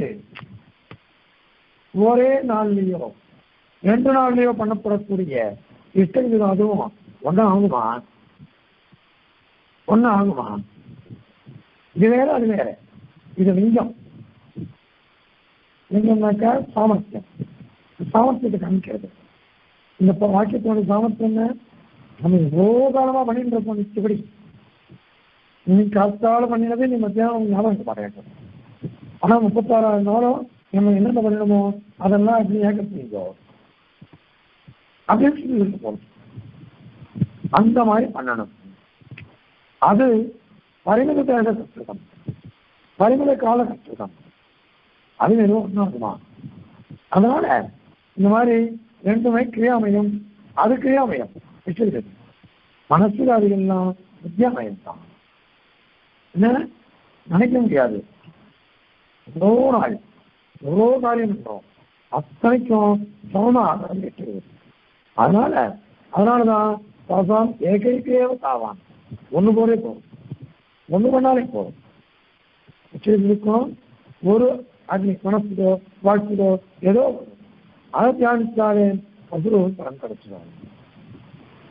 ஒரே நாள்லயோ ரெண்டு நாள்லயோ பண்ணப்படக்கூடிய இஷ்டங்களுக்கு அதுவும் ஒன்றும் ஆகுமா ஒன்றும் ஆகுமா இது வேற அது வேற இது லிங்கம் லிங்கம்னாக்கா சாமர்த்தியம் சாமர்த்தியத்தை காமிக்கிறது இந்த ப- வாக்கியத்தோட சாமர்த்தியம் என்ன நம்ம எவ்வளோ காலமா பண்ணிட்டு இருப்போம் நிச்சயப்படி நீ காத்தால பண்ணினதே நீ மத்தியானம் ஞாபகம் இருக்க மாட்டேன் ஆனா முப்பத்தாறாயிரம் நாளும் நம்ம என்னென்ன பண்ணணுமோ அதெல்லாம் அப்படி ஏக்க செய்யும் அப்படின்னு சொல்லி இருக்கு போகணும் அந்த மாதிரி பண்ணணும் அது பரிமித தேக கற்றுக்கம் பரிமித கால கற்றுக்கம் அது வெறும் ஒன்றாகுமா அதனால இந்த மாதிரி ரெண்டுமே கிரியாமயம் அது கிரியாமயம் வச்சிருக்குது மனசுல அது எல்லாம் வித்யாமயம் தான் என்ன நினைக்க முடியாது எவ்வளோ நாள் எவ்வளோ காரியம் பண்றோம் அத்தனைக்கும் சமமா ஆரம்பிக்கிறது அதனால அதனாலதான் தாசாம் ஏகைக்கேவ தாவான் ஒண்ணு போலே போதும் ஒண்ணு பண்ணாலே போதும் வச்சிருக்கோம் ஒரு அக்னி மனசுதோ வாழ்க்கையோ ஏதோ ஒண்ணு. அதை தியானித்தாலே அசுரவும் பலன் கிடைச்சிடும்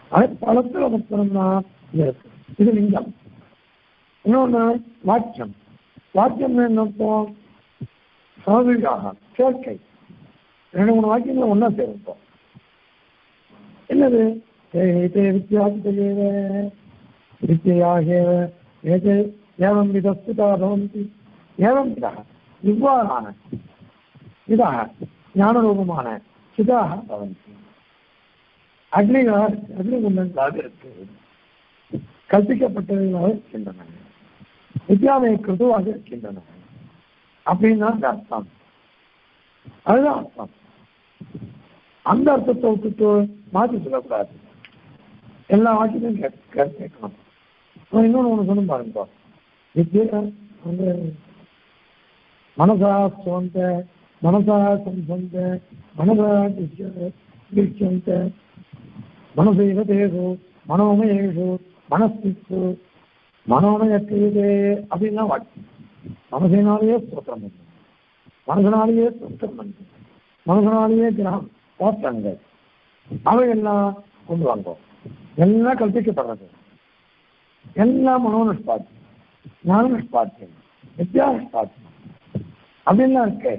அது பலத்துல மாத்திரம்னா இருக்கு இது லிங்கம் இன்னொன்று வாக்கியம் வாக்கியம் என்ன அர்த்தம் சாதுரியாக சேர்க்கை ரெண்டு மூணு வாக்கியங்களை ஒன்றா சேர்ப்போம் என்னது ஏதே வித்தியாசத்தையேவ வித்தியாக ஏதே ஏவம் விதஸ்துதா பவந்தி ஏவம் விதா இவ்வாறான இதாக ஞானரூபமான சிதாக பவந்தி அக்னிகளாக அக்னிகுண்டங்களாக இருக்கு கற்பிக்கப்பட்டவைகளாக இருக்கின்றன வித்யாலய கிருதுவாக இருக்கின்றன அப்படின்னு தான் அந்த அர்த்தம் அதுதான் அர்த்தம் அந்த அர்த்தத்தை விட்டுட்டு மாற்றி சொல்லக்கூடாது எல்லா வாக்கியத்தையும் கேட்க கேட்கணும் அப்புறம் இன்னொன்று ஒன்று சொன்ன பாருங்க வித்யா வந்து மனசா சுவந்த மனசா சம்சந்த மனசா திருஷ்யந்த மனசைவ தேசு மனோமயேஷு மனஸ்தித்து மனோமயத்தே அப்படின்லாம் வாக்கியம் மனசினாலேயே ஸ்தோத்திரம் பண்ணும் மனசனாலேயே ஸ்தோத்திரம் பண்ணும் மனசனாலேயே கிரகம் தோற்றங்கள் அவையெல்லாம் கொண்டு வாங்கும் எல்லாம் கல்பிக்கப்படுறது எல்லாம் மனோனிஷ்பாத்தியம் ஞான நிஷ்பாத்தியம் வித்யா நிஷ்பாத்தியம் அப்படின்லாம் இருக்கு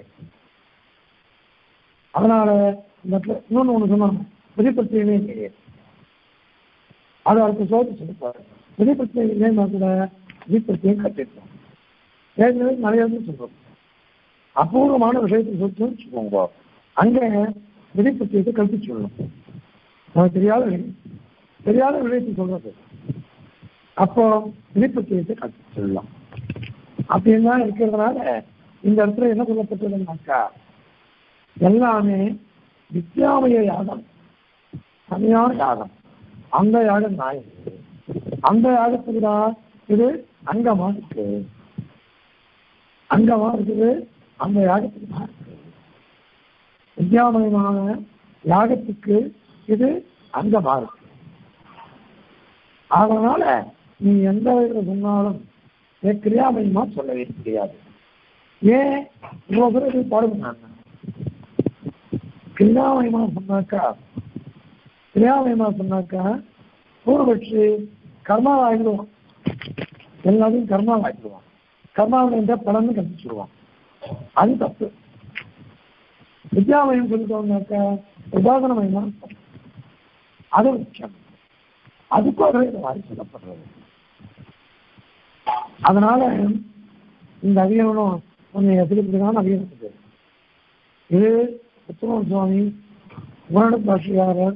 அதனால இந்த இடத்துல இன்னொன்று ஒன்று சொன்னாங்க வெளிப்பத்தியமே கிடையாது அது அடுத்த சோதனை சொல்லிப்பாரு வெளிப்பத்தியம் இல்லைன்னா கூட வெளிப்பத்தியம் கட்டிருக்கோம் ஏற்கனவே நிறைய சொல்றோம் அபூர்வமான விஷயத்தை சொல்லிட்டு வச்சுக்கோங்க அங்கே வெளிப்பத்தியத்தை கல்பிச்சு சொல்லணும் நமக்கு தெரியாத விஷயம் தெரியாத விஷயத்தை சொல்றது அப்போ வெளிப்பத்தியத்தை கல்பிச்சு சொல்லலாம் அப்படின்னு தான் இருக்கிறதுனால இந்த இடத்துல என்ன சொல்லப்பட்டதுன்னாக்கா எல்லாமே வித்யாமய யாகம் தனியான யாகம் அந்த யாகம் நான் இருக்கு அந்த யாகத்துக்கு தான் இது அங்கமா இருக்கு அங்கமா இருக்குது அந்த யாகத்துக்கு தான் இருக்கு வித்யாமயமான யாகத்துக்கு இது அங்கமா இருக்கு அதனால நீ எந்த வகையில் சொன்னாலும் கிரியாமயமா சொல்லவே முடியாது ஏன் இவ்வளவு பிறகு பாடுபடுறாங்க கிரியாமயமா சொன்னாக்கா கிரியாமயமா சொன்னாக்கா பூர்வபட்சி கர்மா ஆகிடுவான் எல்லாத்தையும் கர்மா ஆகிடுவான் கர்மாவின் பலன்னு கற்பிச்சுடுவான் அது தப்பு வித்யாமயம் சொல்லிட்டோம்னாக்கா உபாசனமயமா அது முக்கியம் அதுக்காக இந்த மாதிரி சொல்லப்படுறது அதனால இந்த அவியவனும் உன்னை எதிர்ப்புதான் அவியனுக்கு இது உத்தம சுவாமி உரண பாஷியாரர்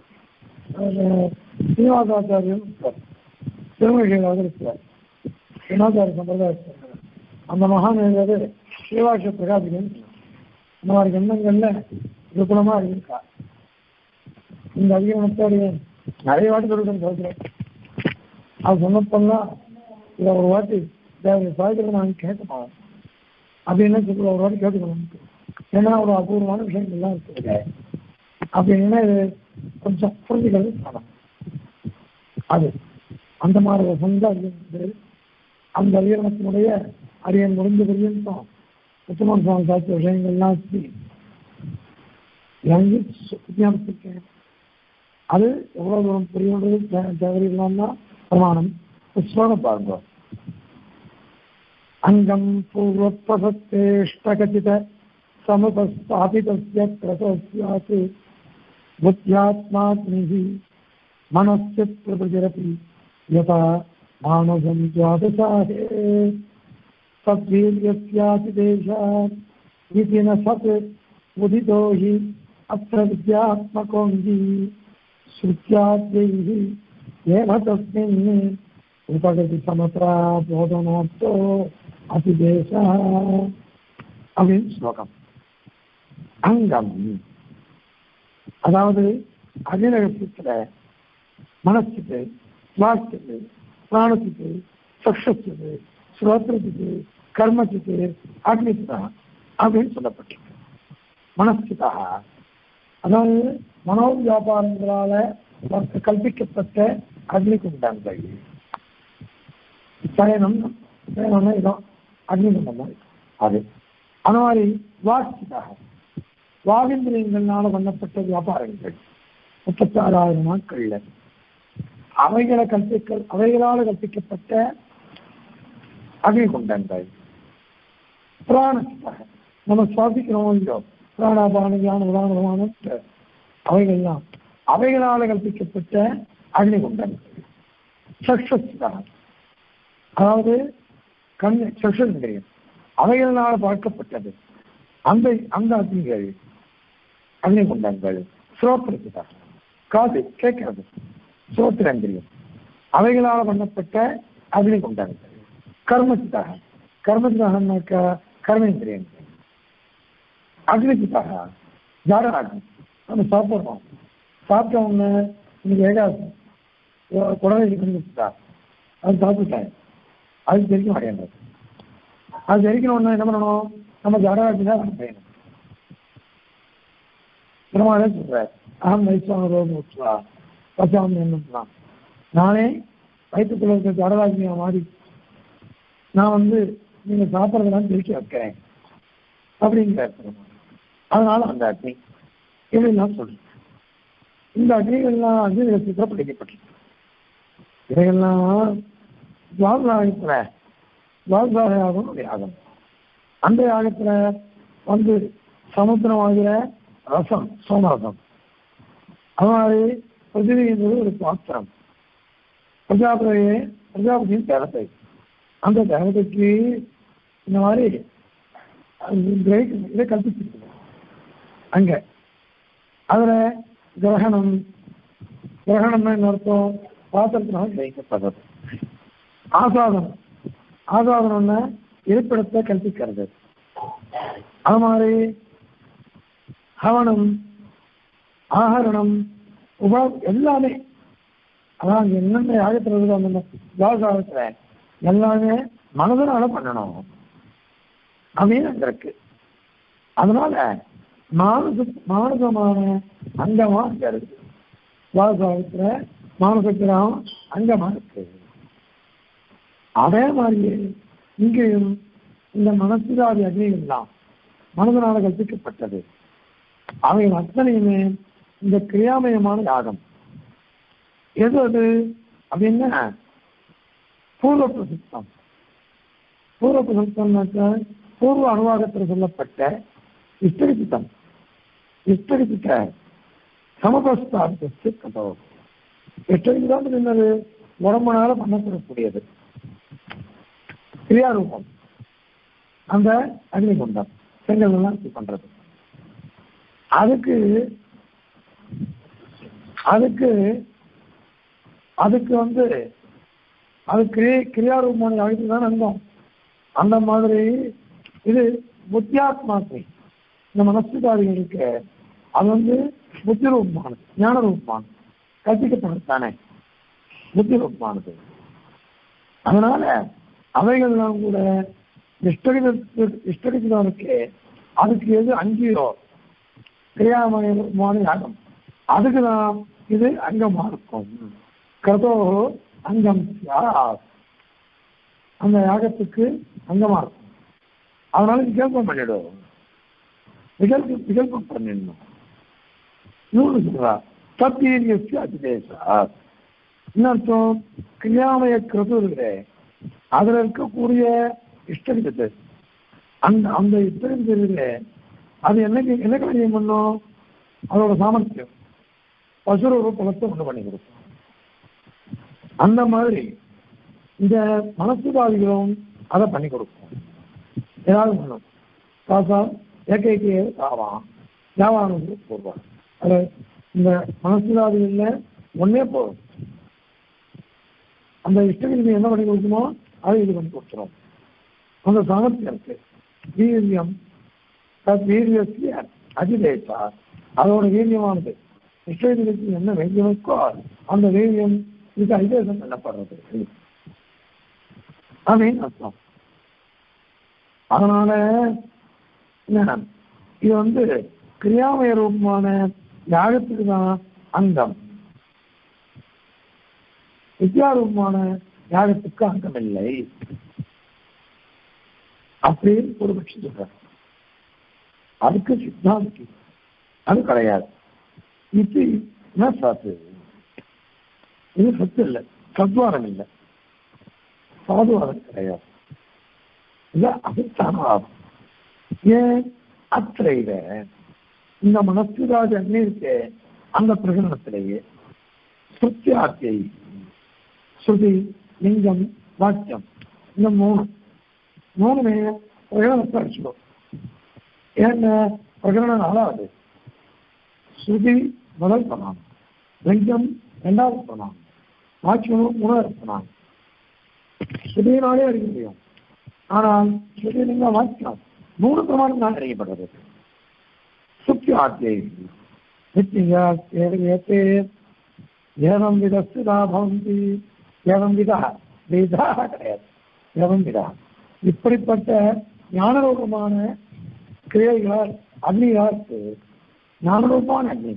சீனிவாசாச்சாரியன் இருப்பார் திருமழிகளாக இருக்கிறார் சீனிவாசாரிய சம்பிரதாயத்தில் அந்த மகான் எழுதாது ஸ்ரீவாஷ பிரகாசிகன் இந்த மாதிரி எண்ணங்கள்ல விபுலமா இருக்கா இந்த அதிகமத்தோடைய நிறைய வாட்டி சொல்லிட்டு சொல்கிறேன் அது சொன்னப்பெல்லாம் இதை ஒரு வாட்டி தேவையை சாய்க்கிற நான் கேட்கணும் அப்படின்னு சொல்லி ஒரு வாட்டி கேட்டுக்கணும் ஏன்னா ஒரு அபூர்வமான விஷயங்கள்லாம் இருக்குது அப்படின்னா இது கொஞ்சம் புரிஞ்சுக்கிறது படம் அது அந்த மாதிரி ஒரு சொந்த அறிவு அந்த அறியணத்தினுடைய அரியன் முடிஞ்ச பரியந்தம் உத்தமன் சுவாமி சாட்சி விஷயங்கள்லாம் வச்சு இறங்கி விஞ்ஞாபிச்சிருக்கேன் அது எவ்வளவு தூரம் புரியுன்றது தேவையில்லாம பிரமாணம் புஷ்பக பாருங்க அங்கம் பூர்வத்வசத்தேஷ்டகச்சித சமுபஸ்தாபிதஸ்ய பிரசஸ்யாத் புத்தியாத்மாத்மிः मनस्य प्रभृतिरपि यथा मानसं द्वादशाहे तद्वीर्यस्यातिदेशात् इति न सत् उदितो हि अत्र विद्यात्मकोऽङ्गी श्रुत्याद्यैः एव तस्मिन् उपगतिसमत्रा बोधनार्थो அதிதேசா அப்படின்னு ஸ்லோகம் அங்கம் அதாவது அகிலகத்துல மனசுக்கு சுவாசத்துக்கு பிராணத்துக்கு சக்ஷத்துக்கு ஸ்ரோத்திரத்துக்கு கர்மத்துக்கு அக்னிக்குதா அப்படின்னு சொல்லப்பட்டிருக்கு மனஸ்கிதா அதாவது மனோ வியாபாரங்களால கல்பிக்கப்பட்ட அக்னிகுண்டங்கள் சயனம் சயனம்னா இதான் அக்னிகுண்டம் தான் அது அந்த மாதிரி வாக்கிதாக வாகேந்திரியங்கள்னால பண்ணப்பட்ட வியாபாரங்கள் முப்பத்தாறாயிரம் நாட்கள்ல அவைகளை கற்பிக்க அவைகளால் கற்பிக்கப்பட்ட அகிகுண்டங்கள் பிராணஸ்தாக நம்ம சுவாசிக்கிறோம் இல்லையோ பிராணாபான ஞான உதாரணமான அவைகள்லாம் அவைகளால் கற்பிக்கப்பட்ட அக்னிகுண்டங்கள் சக்ஷஸ்தாக அதாவது கண் சக்ஷந்திரியம் அவைகளால் பார்க்கப்பட்டது அந்த அந்த அக்னிகள் அக்னிகுண்டங்கள் சுரோத்திரத்துக்காக காது கேட்கிறது சுரோத்திரந்திரியம் அவைகளால் பண்ணப்பட்ட அக்னிகுண்டங்கள் கர்மத்துக்காக கர்மத்துக்காக கர்மேந்திரியங்கள் அக்னிக்குக்காக ஜாடராகம் நம்ம சாப்பிட்றோம் சாப்பிட்ட உடனே இன்னைக்கு ஏகாது குழந்தை கொடுத்துட்டா அது சாப்பிட்டேன் அது தெரிக்க மாட்டேன்றது அது தெரிக்கணும்னா என்ன பண்ணணும் நம்ம ஜாடராட்சி தான் செய்யணும் பிரமாதே சொல்றார் அகம் வைஸ்வான ரோகம் விட்டுவா பச்சாமி என்னலாம் நானே வயிற்றுக்குள்ள இருக்க ஜடராஜியா மாறி நான் வந்து நீங்க சாப்பிட்றதெல்லாம் பிரிக்க வைக்கிறேன் அப்படிங்கிறார் பெருமாள் அதனால அந்த அக்னி இப்படிலாம் சொல்றேன் இந்த அக்னிகள்லாம் வந்து இதில் சித்திரப்படைக்கப்பட்டிருக்கு இவைகள்லாம் துவாசாகத்துல துவாசாக யாகம் ஒரு யாகம் அந்த யாகத்துல வந்து சமுத்திரமாகிற ரசம் சோமரசம் அது மாதிரி பிருத்திவி என்பது ஒரு பாத்திரம் பிரஜாபதியே பிரஜாபதியின் தேவத்தை அந்த தேவதைக்கு இந்த மாதிரி இதை கல்பிச்சிருக்கு அங்க அதுல கிரகணம் கிரகணம்னா என்ன அர்த்தம் பாத்திரத்தினால கிரகிக்கப்படுறது ஆசாதனம் ஆசாதனம்னா இருப்பிடத்தை கல்பிக்கிறது அது மாதிரி ஹவனம் ஆகரணம் உபா எல்லாமே அதான் அங்க என்னென்ன யாகத்தில் இருக்கோ அந்த துவாசாகத்துல எல்லாமே மனதனால பண்ணணும் அப்படின்னு அங்க இருக்கு அதனால மானச மானசமான அங்கமா அங்க இருக்கு துவாசாகத்துல மானசக்கிரம் அங்கமா இருக்கு அதே மாதிரியே இங்கேயும் இந்த மனசுதாதி அக்னிகள்லாம் மனதனால கற்பிக்கப்பட்டது அவைகள் அத்தனையுமே இந்த கிரியாமயமான யாகம் எது அது அப்படின்னா பூர்வ பிரசித்தம் பூர்வ பிரசித்தம்னாக்க பூர்வ அனுவாகத்தில் சொல்லப்பட்ட இஷ்டரிசித்தம் இஷ்டரிசித்த சமபஸ்தாபித்து கதோ இஷ்டரிசிதம் என்னது உடம்புனால பண்ணப்படக்கூடியது கிரியாரூபம் அந்த அக்னிகுண்டம் செங்கல் எல்லாம் இது பண்றது அதுக்கு அதுக்கு அதுக்கு வந்து அது கிரியை கிரியாரூபமான யாகத்துக்கு தான் அங்கம் அந்த மாதிரி இது புத்தியாத்மாத்மை இந்த மனசுதாரிகளுக்கு அது வந்து புத்தி ரூபமானது ஞான ரூபமானது கற்பிக்கப்படுது தானே புத்தி ரூபமானது அதனால அவைகள்லாம் கூட இஷ்டகிதத்துக்கு இஷ்டகிதானுக்கு அதுக்கு எது அங்கீரோ கிரியாமயமான யாகம் அதுக்கு தான் இது அங்கமா இருக்கும் கதோ அங்கம் சியாத். அந்த யாகத்துக்கு அங்கமா இருக்கும் அதனால விகல்பம் பண்ணிடும் விகல்ப விகல்பம் பண்ணிடணும் இன்னொன்று சொல்றா தத்தீரியஸ்ய அதிதேசா இன்னொருத்தம் கிரியாமய கிருது இருக்கிறே அதுல இருக்கக்கூடிய இஷ்டகிதத்து அந்த அந்த இஷ்டகிதத்து அது என்னைக்கு என்ன காரியம் பண்ணும் அதோட சாமர்த்தியம் பசுரூப பலத்தை உண்டு பண்ணி கொடுக்கும் அந்த மாதிரி இந்த மனசுபாதிகளும் அதை பண்ணி கொடுக்கும் ஏதாவது பண்ணும் காசா ஏகைக்கு ஆவான் யாவானம் போடுவான் அது இந்த மனசுபாதிகள்ல ஒன்னே போதும் அந்த இஷ்டகிரி என்ன பண்ணி கொடுக்குமோ அதை இது பண்ணி கொடுத்துரும் அந்த சாமர்த்தியம் இருக்கு வீரியம் வீரியசிய அதிதேசா அதோட வீரியமானது இஷ்டகிரிக்கு என்ன வீரியம் இருக்கோ அந்த வீரியம் இது அதிதேசம் பண்ணப்படுறது அப்படின்னு அர்த்தம் அதனால என்ன இது வந்து கிரியாமய ரூபமான யாகத்துக்கு தான் அங்கம் வித்யாரூபமான யாகத்துக்கு அங்கம் இல்லை அப்படின்னு ஒரு பட்சம் சொல்றார் அதுக்கு சித்தாந்தி அது கிடையாது இது என்ன சாத்து இது சத்து இல்லை சத்வாரம் இல்லை சாதுவாரம் கிடையாது இது அதிஷ்டானவாதம் ஏன் அத்தையில இந்த மனசுராஜ் அக்னி இருக்கு அந்த பிரகடனத்திலேயே சுத்தியாத்தியை ஸ்ருதி லிங்கம் வாக்கியம் இந்த மூணு மூணுமே பிரகடனத்தை அடிச்சிடும் ஏன்னா பிரகடனம் நாலாவது ஸ்ருதி முதல் பிரணாமம் லிங்கம் ரெண்டாவது பிரணாமம் வாக்கியம் மூணாவது பிரணாமம் ஸ்ருதியினாலே அறிய முடியும் ஆனால் ஸ்ருதி லிங்கம் வாக்கியம் மூணு பிரமாணம் தான் அறியப்படுறது சுத்தி ஆத்தியை நித்தியா ஏதே ஏவம் விதஸ்திதா பவந்தி ஏவம் விதா விதா கிடையாது ஏவம் விதா இப்படிப்பட்ட ஞானரூபமான கிரியைகளால் அக்னிகளால் இருக்கு ஞானரூபமான அக்னி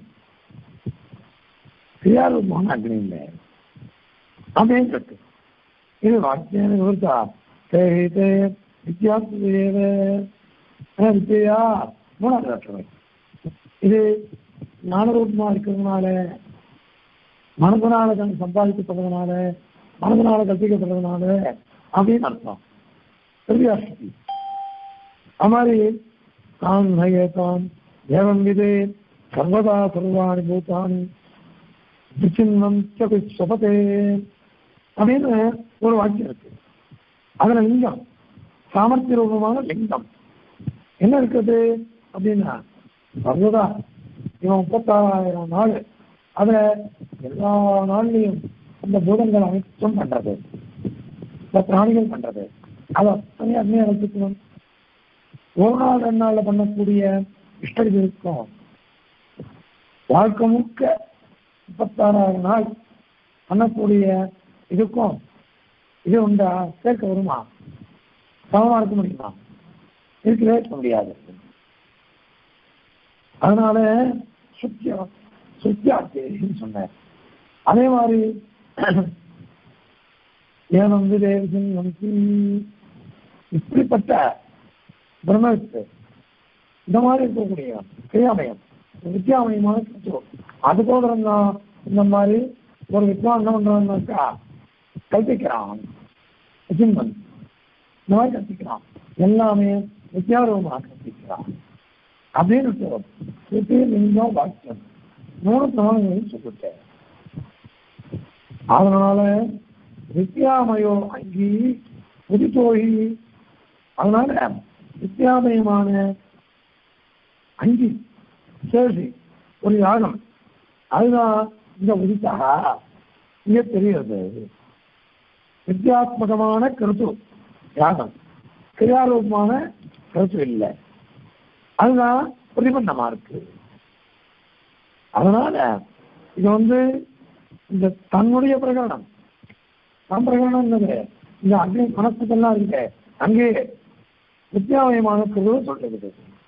கிரியாரூபமான அக்னி இல்லை அப்படின்னு இருக்கு இது வாக்கியம் விருத்தா தேகிதே வித்தியாச வித்தியா மூணாவது லட்சணம் இது ஞானரூபமா இருக்கிறதுனால மனதனால தன் சம்பாதிக்கப்பட்டதுனால மனதனால கற்பிக்கப்பட்டதுனால அப்படின்னு அர்த்தம் கிரியாசக்தி அது மாதிரி தான் நயத்தான் ஏவம் விதே சர்வதா சர்வாணி பூத்தானி விசின்னம் சொபதே அப்படின்னு ஒரு வாக்கியம் இருக்கு அதுல லிங்கம் சாமர்த்திய ரூபமான லிங்கம் என்ன இருக்குது அப்படின்னா சர்வதா இவன் முப்பத்தாறாயிரம் நாள் அதுல எல்லா நாள்லையும் இந்த பூதங்கள் அனைத்தும் பண்றது இந்த பிராணிகள் பண்றது அதை அத்தனை அக்னியை வச்சுக்கணும் ஒரு நாள் ரெண்டு நாள்ல பண்ணக்கூடிய இஷ்டங்களுக்கும் வாழ்க்கை முழுக்க முப்பத்தாறாயிரம் நாள் பண்ணக்கூடிய இதுக்கும் இது உண்டா சேர்க்க வருமா சமமா இருக்க முடியுமா இருக்கவே இருக்க முடியாது அதனால சுத்தியம் சுத்தியாத்தேன்னு சொன்னார் அதே மாதிரி ஏனம் விதேவசன் நம்பி இப்படிப்பட்ட பிரம்மத்து இந்த மாதிரி இருக்கக்கூடிய கிரியாமயம் வித்யாமயமான கிறிஸ்துவம் அது போதும் தான் இந்த மாதிரி ஒரு வித்வான் என்ன பண்றான்னாக்கா கல்பிக்கிறான் சிம்மன் இந்த மாதிரி கற்பிக்கிறான் எல்லாமே வித்யாரூபமாக கற்பிக்கிறான் அப்படின்னு சொல்றோம் ஸ்ருதி லிங்கம் வாக்கியம் மூணு பிரமாணங்களையும் சொல்லிட்டேன் அதனால வித்யாமயோ அங்கி புதித்தோகி அதனால வித்யாமயமான அங்கி சேஷி ஒரு யாகம் அதுதான் இந்த உதித்தா இங்க தெரிகிறது வித்யாத்மகமான கருத்து யாகம் கிரியாரூபமான கருத்து இல்லை அதுதான் பிரதிபந்தமா இருக்கு அதனால இது வந்து இந்த தன்னுடைய பிரகடனம் தன் பிரகடனம் என்னது இந்த அக்னி மனசுக்கெல்லாம் இருக்கு அங்கே வித்யாமயமான கருவை சொல்லுகிறது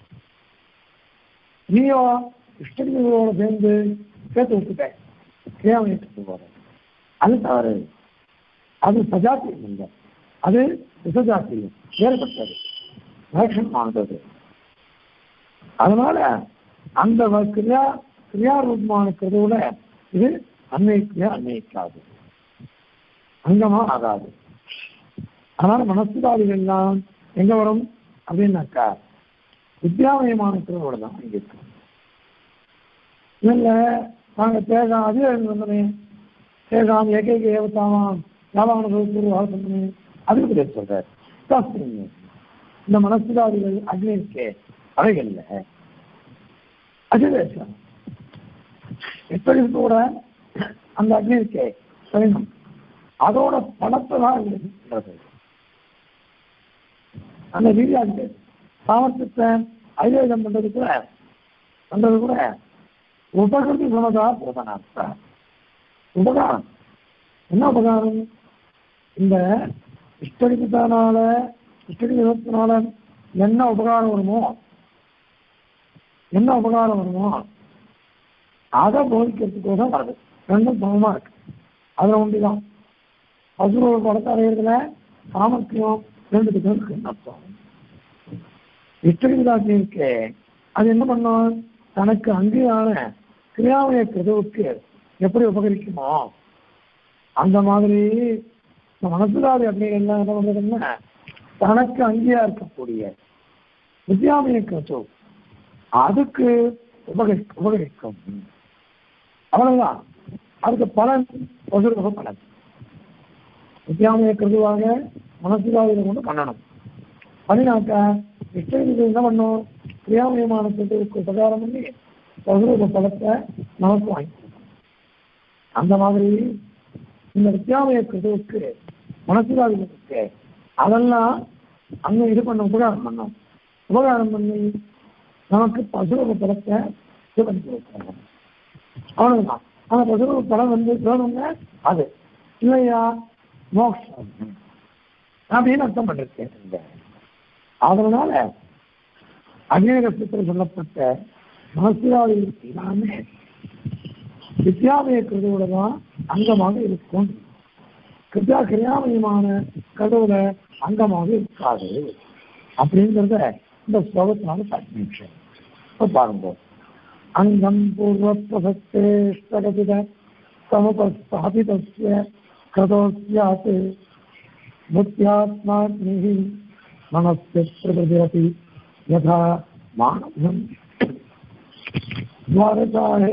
நீயோ இஷ்டங்களோட சேர்ந்து சேர்த்து விட்டுட்டேன் கிரியாமயத்துக்கு போற அது தவறு அது சஜாத்தியம் இல்லை அது விசஜாத்தியம் வேறுபட்டது வேஷமானது அதனால அந்த வ- கிரியா கிரியாரூபமான கருவுல இது அன்னைக்கியா அன்னைக்காது அங்கமா ஆகாது அதனால மனசுதாதிகள் எல்லாம் எங்க வரும் அப்படின்னாக்கா வித்யாமயமான கருவோட தான் இங்க இருக்கு இல்ல நாங்க தேகம் அதே வந்தனே தேகாம் ஏகைக ஏவத்தாமாம் யாவான பூர்வாக சொன்னேன் அதுக்கு பேர் சொல்றாரு சாஸ்திரம் இந்த மனசுதாதிகள் அக்னி இருக்கே அவைகள்ல அதிவேஷம் எப்படி கூட அந்த அக்னி இருக்கே சைனம் அதோட படத்தை தான் இங்க சொல்றது அந்த வீரியாண்டு சாமர்த்தியத்தை ஐவேதம் பண்றது கூட பண்றது கூட உபகிருதி குணதா போதனார்த்தா உபகாரம் என்ன உபகாரம் இந்த இஷ்டடித்தனால இஷ்டடி விதத்தினால என்ன உபகாரம் வருமோ என்ன உபகாரம் வருமோ அதை போதிக்கிறதுக்கு தான் வருது ரெண்டும் சமமா இருக்கு அதுல ஒன்றுதான் பசுரோட படத்தை அடையிறதுல சாமர்த்தியம் ரெண்டுத்துக்கு இருக்குன்னு அர்த்தம் இஷ்டகிதாசி இருக்கு அது என்ன பண்ணும் தனக்கு அங்கேயான கிரியாமய கதவுக்கு எப்படி உபகரிக்குமோ அந்த மாதிரி இந்த மனசுதாரி அப்படிங்கிறது என்ன பண்றதுன்னா தனக்கு அங்கேயா இருக்கக்கூடிய வித்யாமய கிருத்து அதுக்கு உபகரி உபகரிக்கும் அவ்வளவுதான் அதுக்கு பலன் பசுரக பலன் வித்யாமய கிருதுவாக மனசுதாரியை கொண்டு பண்ணணும் பண்ணினாக்கா இஷ்டத்துக்கு என்ன பண்ணும் கிரியாமயமான கிருத்துவுக்கு உபகாரம் பண்ணி பசுரக பலத்தை நமக்கு வாங்கி அந்த மாதிரி இந்த வித்யாமய கிருதுவுக்கு மனசுதாரிகளுக்கு அதெல்லாம் அங்க இது பண்ண உபகாரம் பண்ணோம் உபகாரம் பண்ணி நமக்கு பசுரக பலத்தை இது பண்ணி கொடுக்கணும் அவ்வளவுதான் அந்த பசுரக பலம் வந்து வேணுங்க அது இல்லையா மோக்ஷம் அப்படின்னு அர்த்தம் பண்ணிருக்கேன் அதனால அக்னேகத்தில் சொல்லப்பட்ட மனசியாவில் எல்லாமே வித்யாமய கிருதியோட தான் அங்கமாக இருக்கும் கிருதா கிரியாமயமான கருவுல அங்கமாக இருக்காது அப்படிங்கிறத இந்த ஸ்லோகத்தினால காட்டினேன் இப்ப பாருங்க அங்கம் பூர்வ பிரசக்தேஷ்டகதித சமுபஸ்தாபிதஸ்ய கதோஸ்யாத் முத்தியாத்மாக்னிः मनस्य प्रकृतिरपि यथा मानवम् द्वारकाहे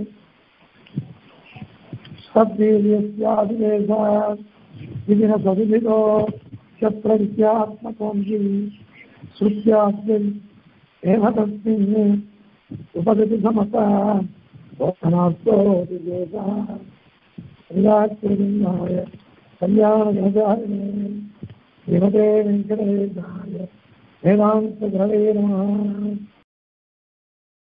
सद्वीर्यस्यादिवेशात् इति न सदिभितो क्षत्रविद्यात्मकोऽंशि श्रुत्यास्मिन् एव तस्मिन् उपगति समता बोधनार्थो विवेकः क्रियाकृतिन्नाय कल्याणगणचारिणे श्रीमते वेङ्कटेशाय वेदान्तग्रहे नमः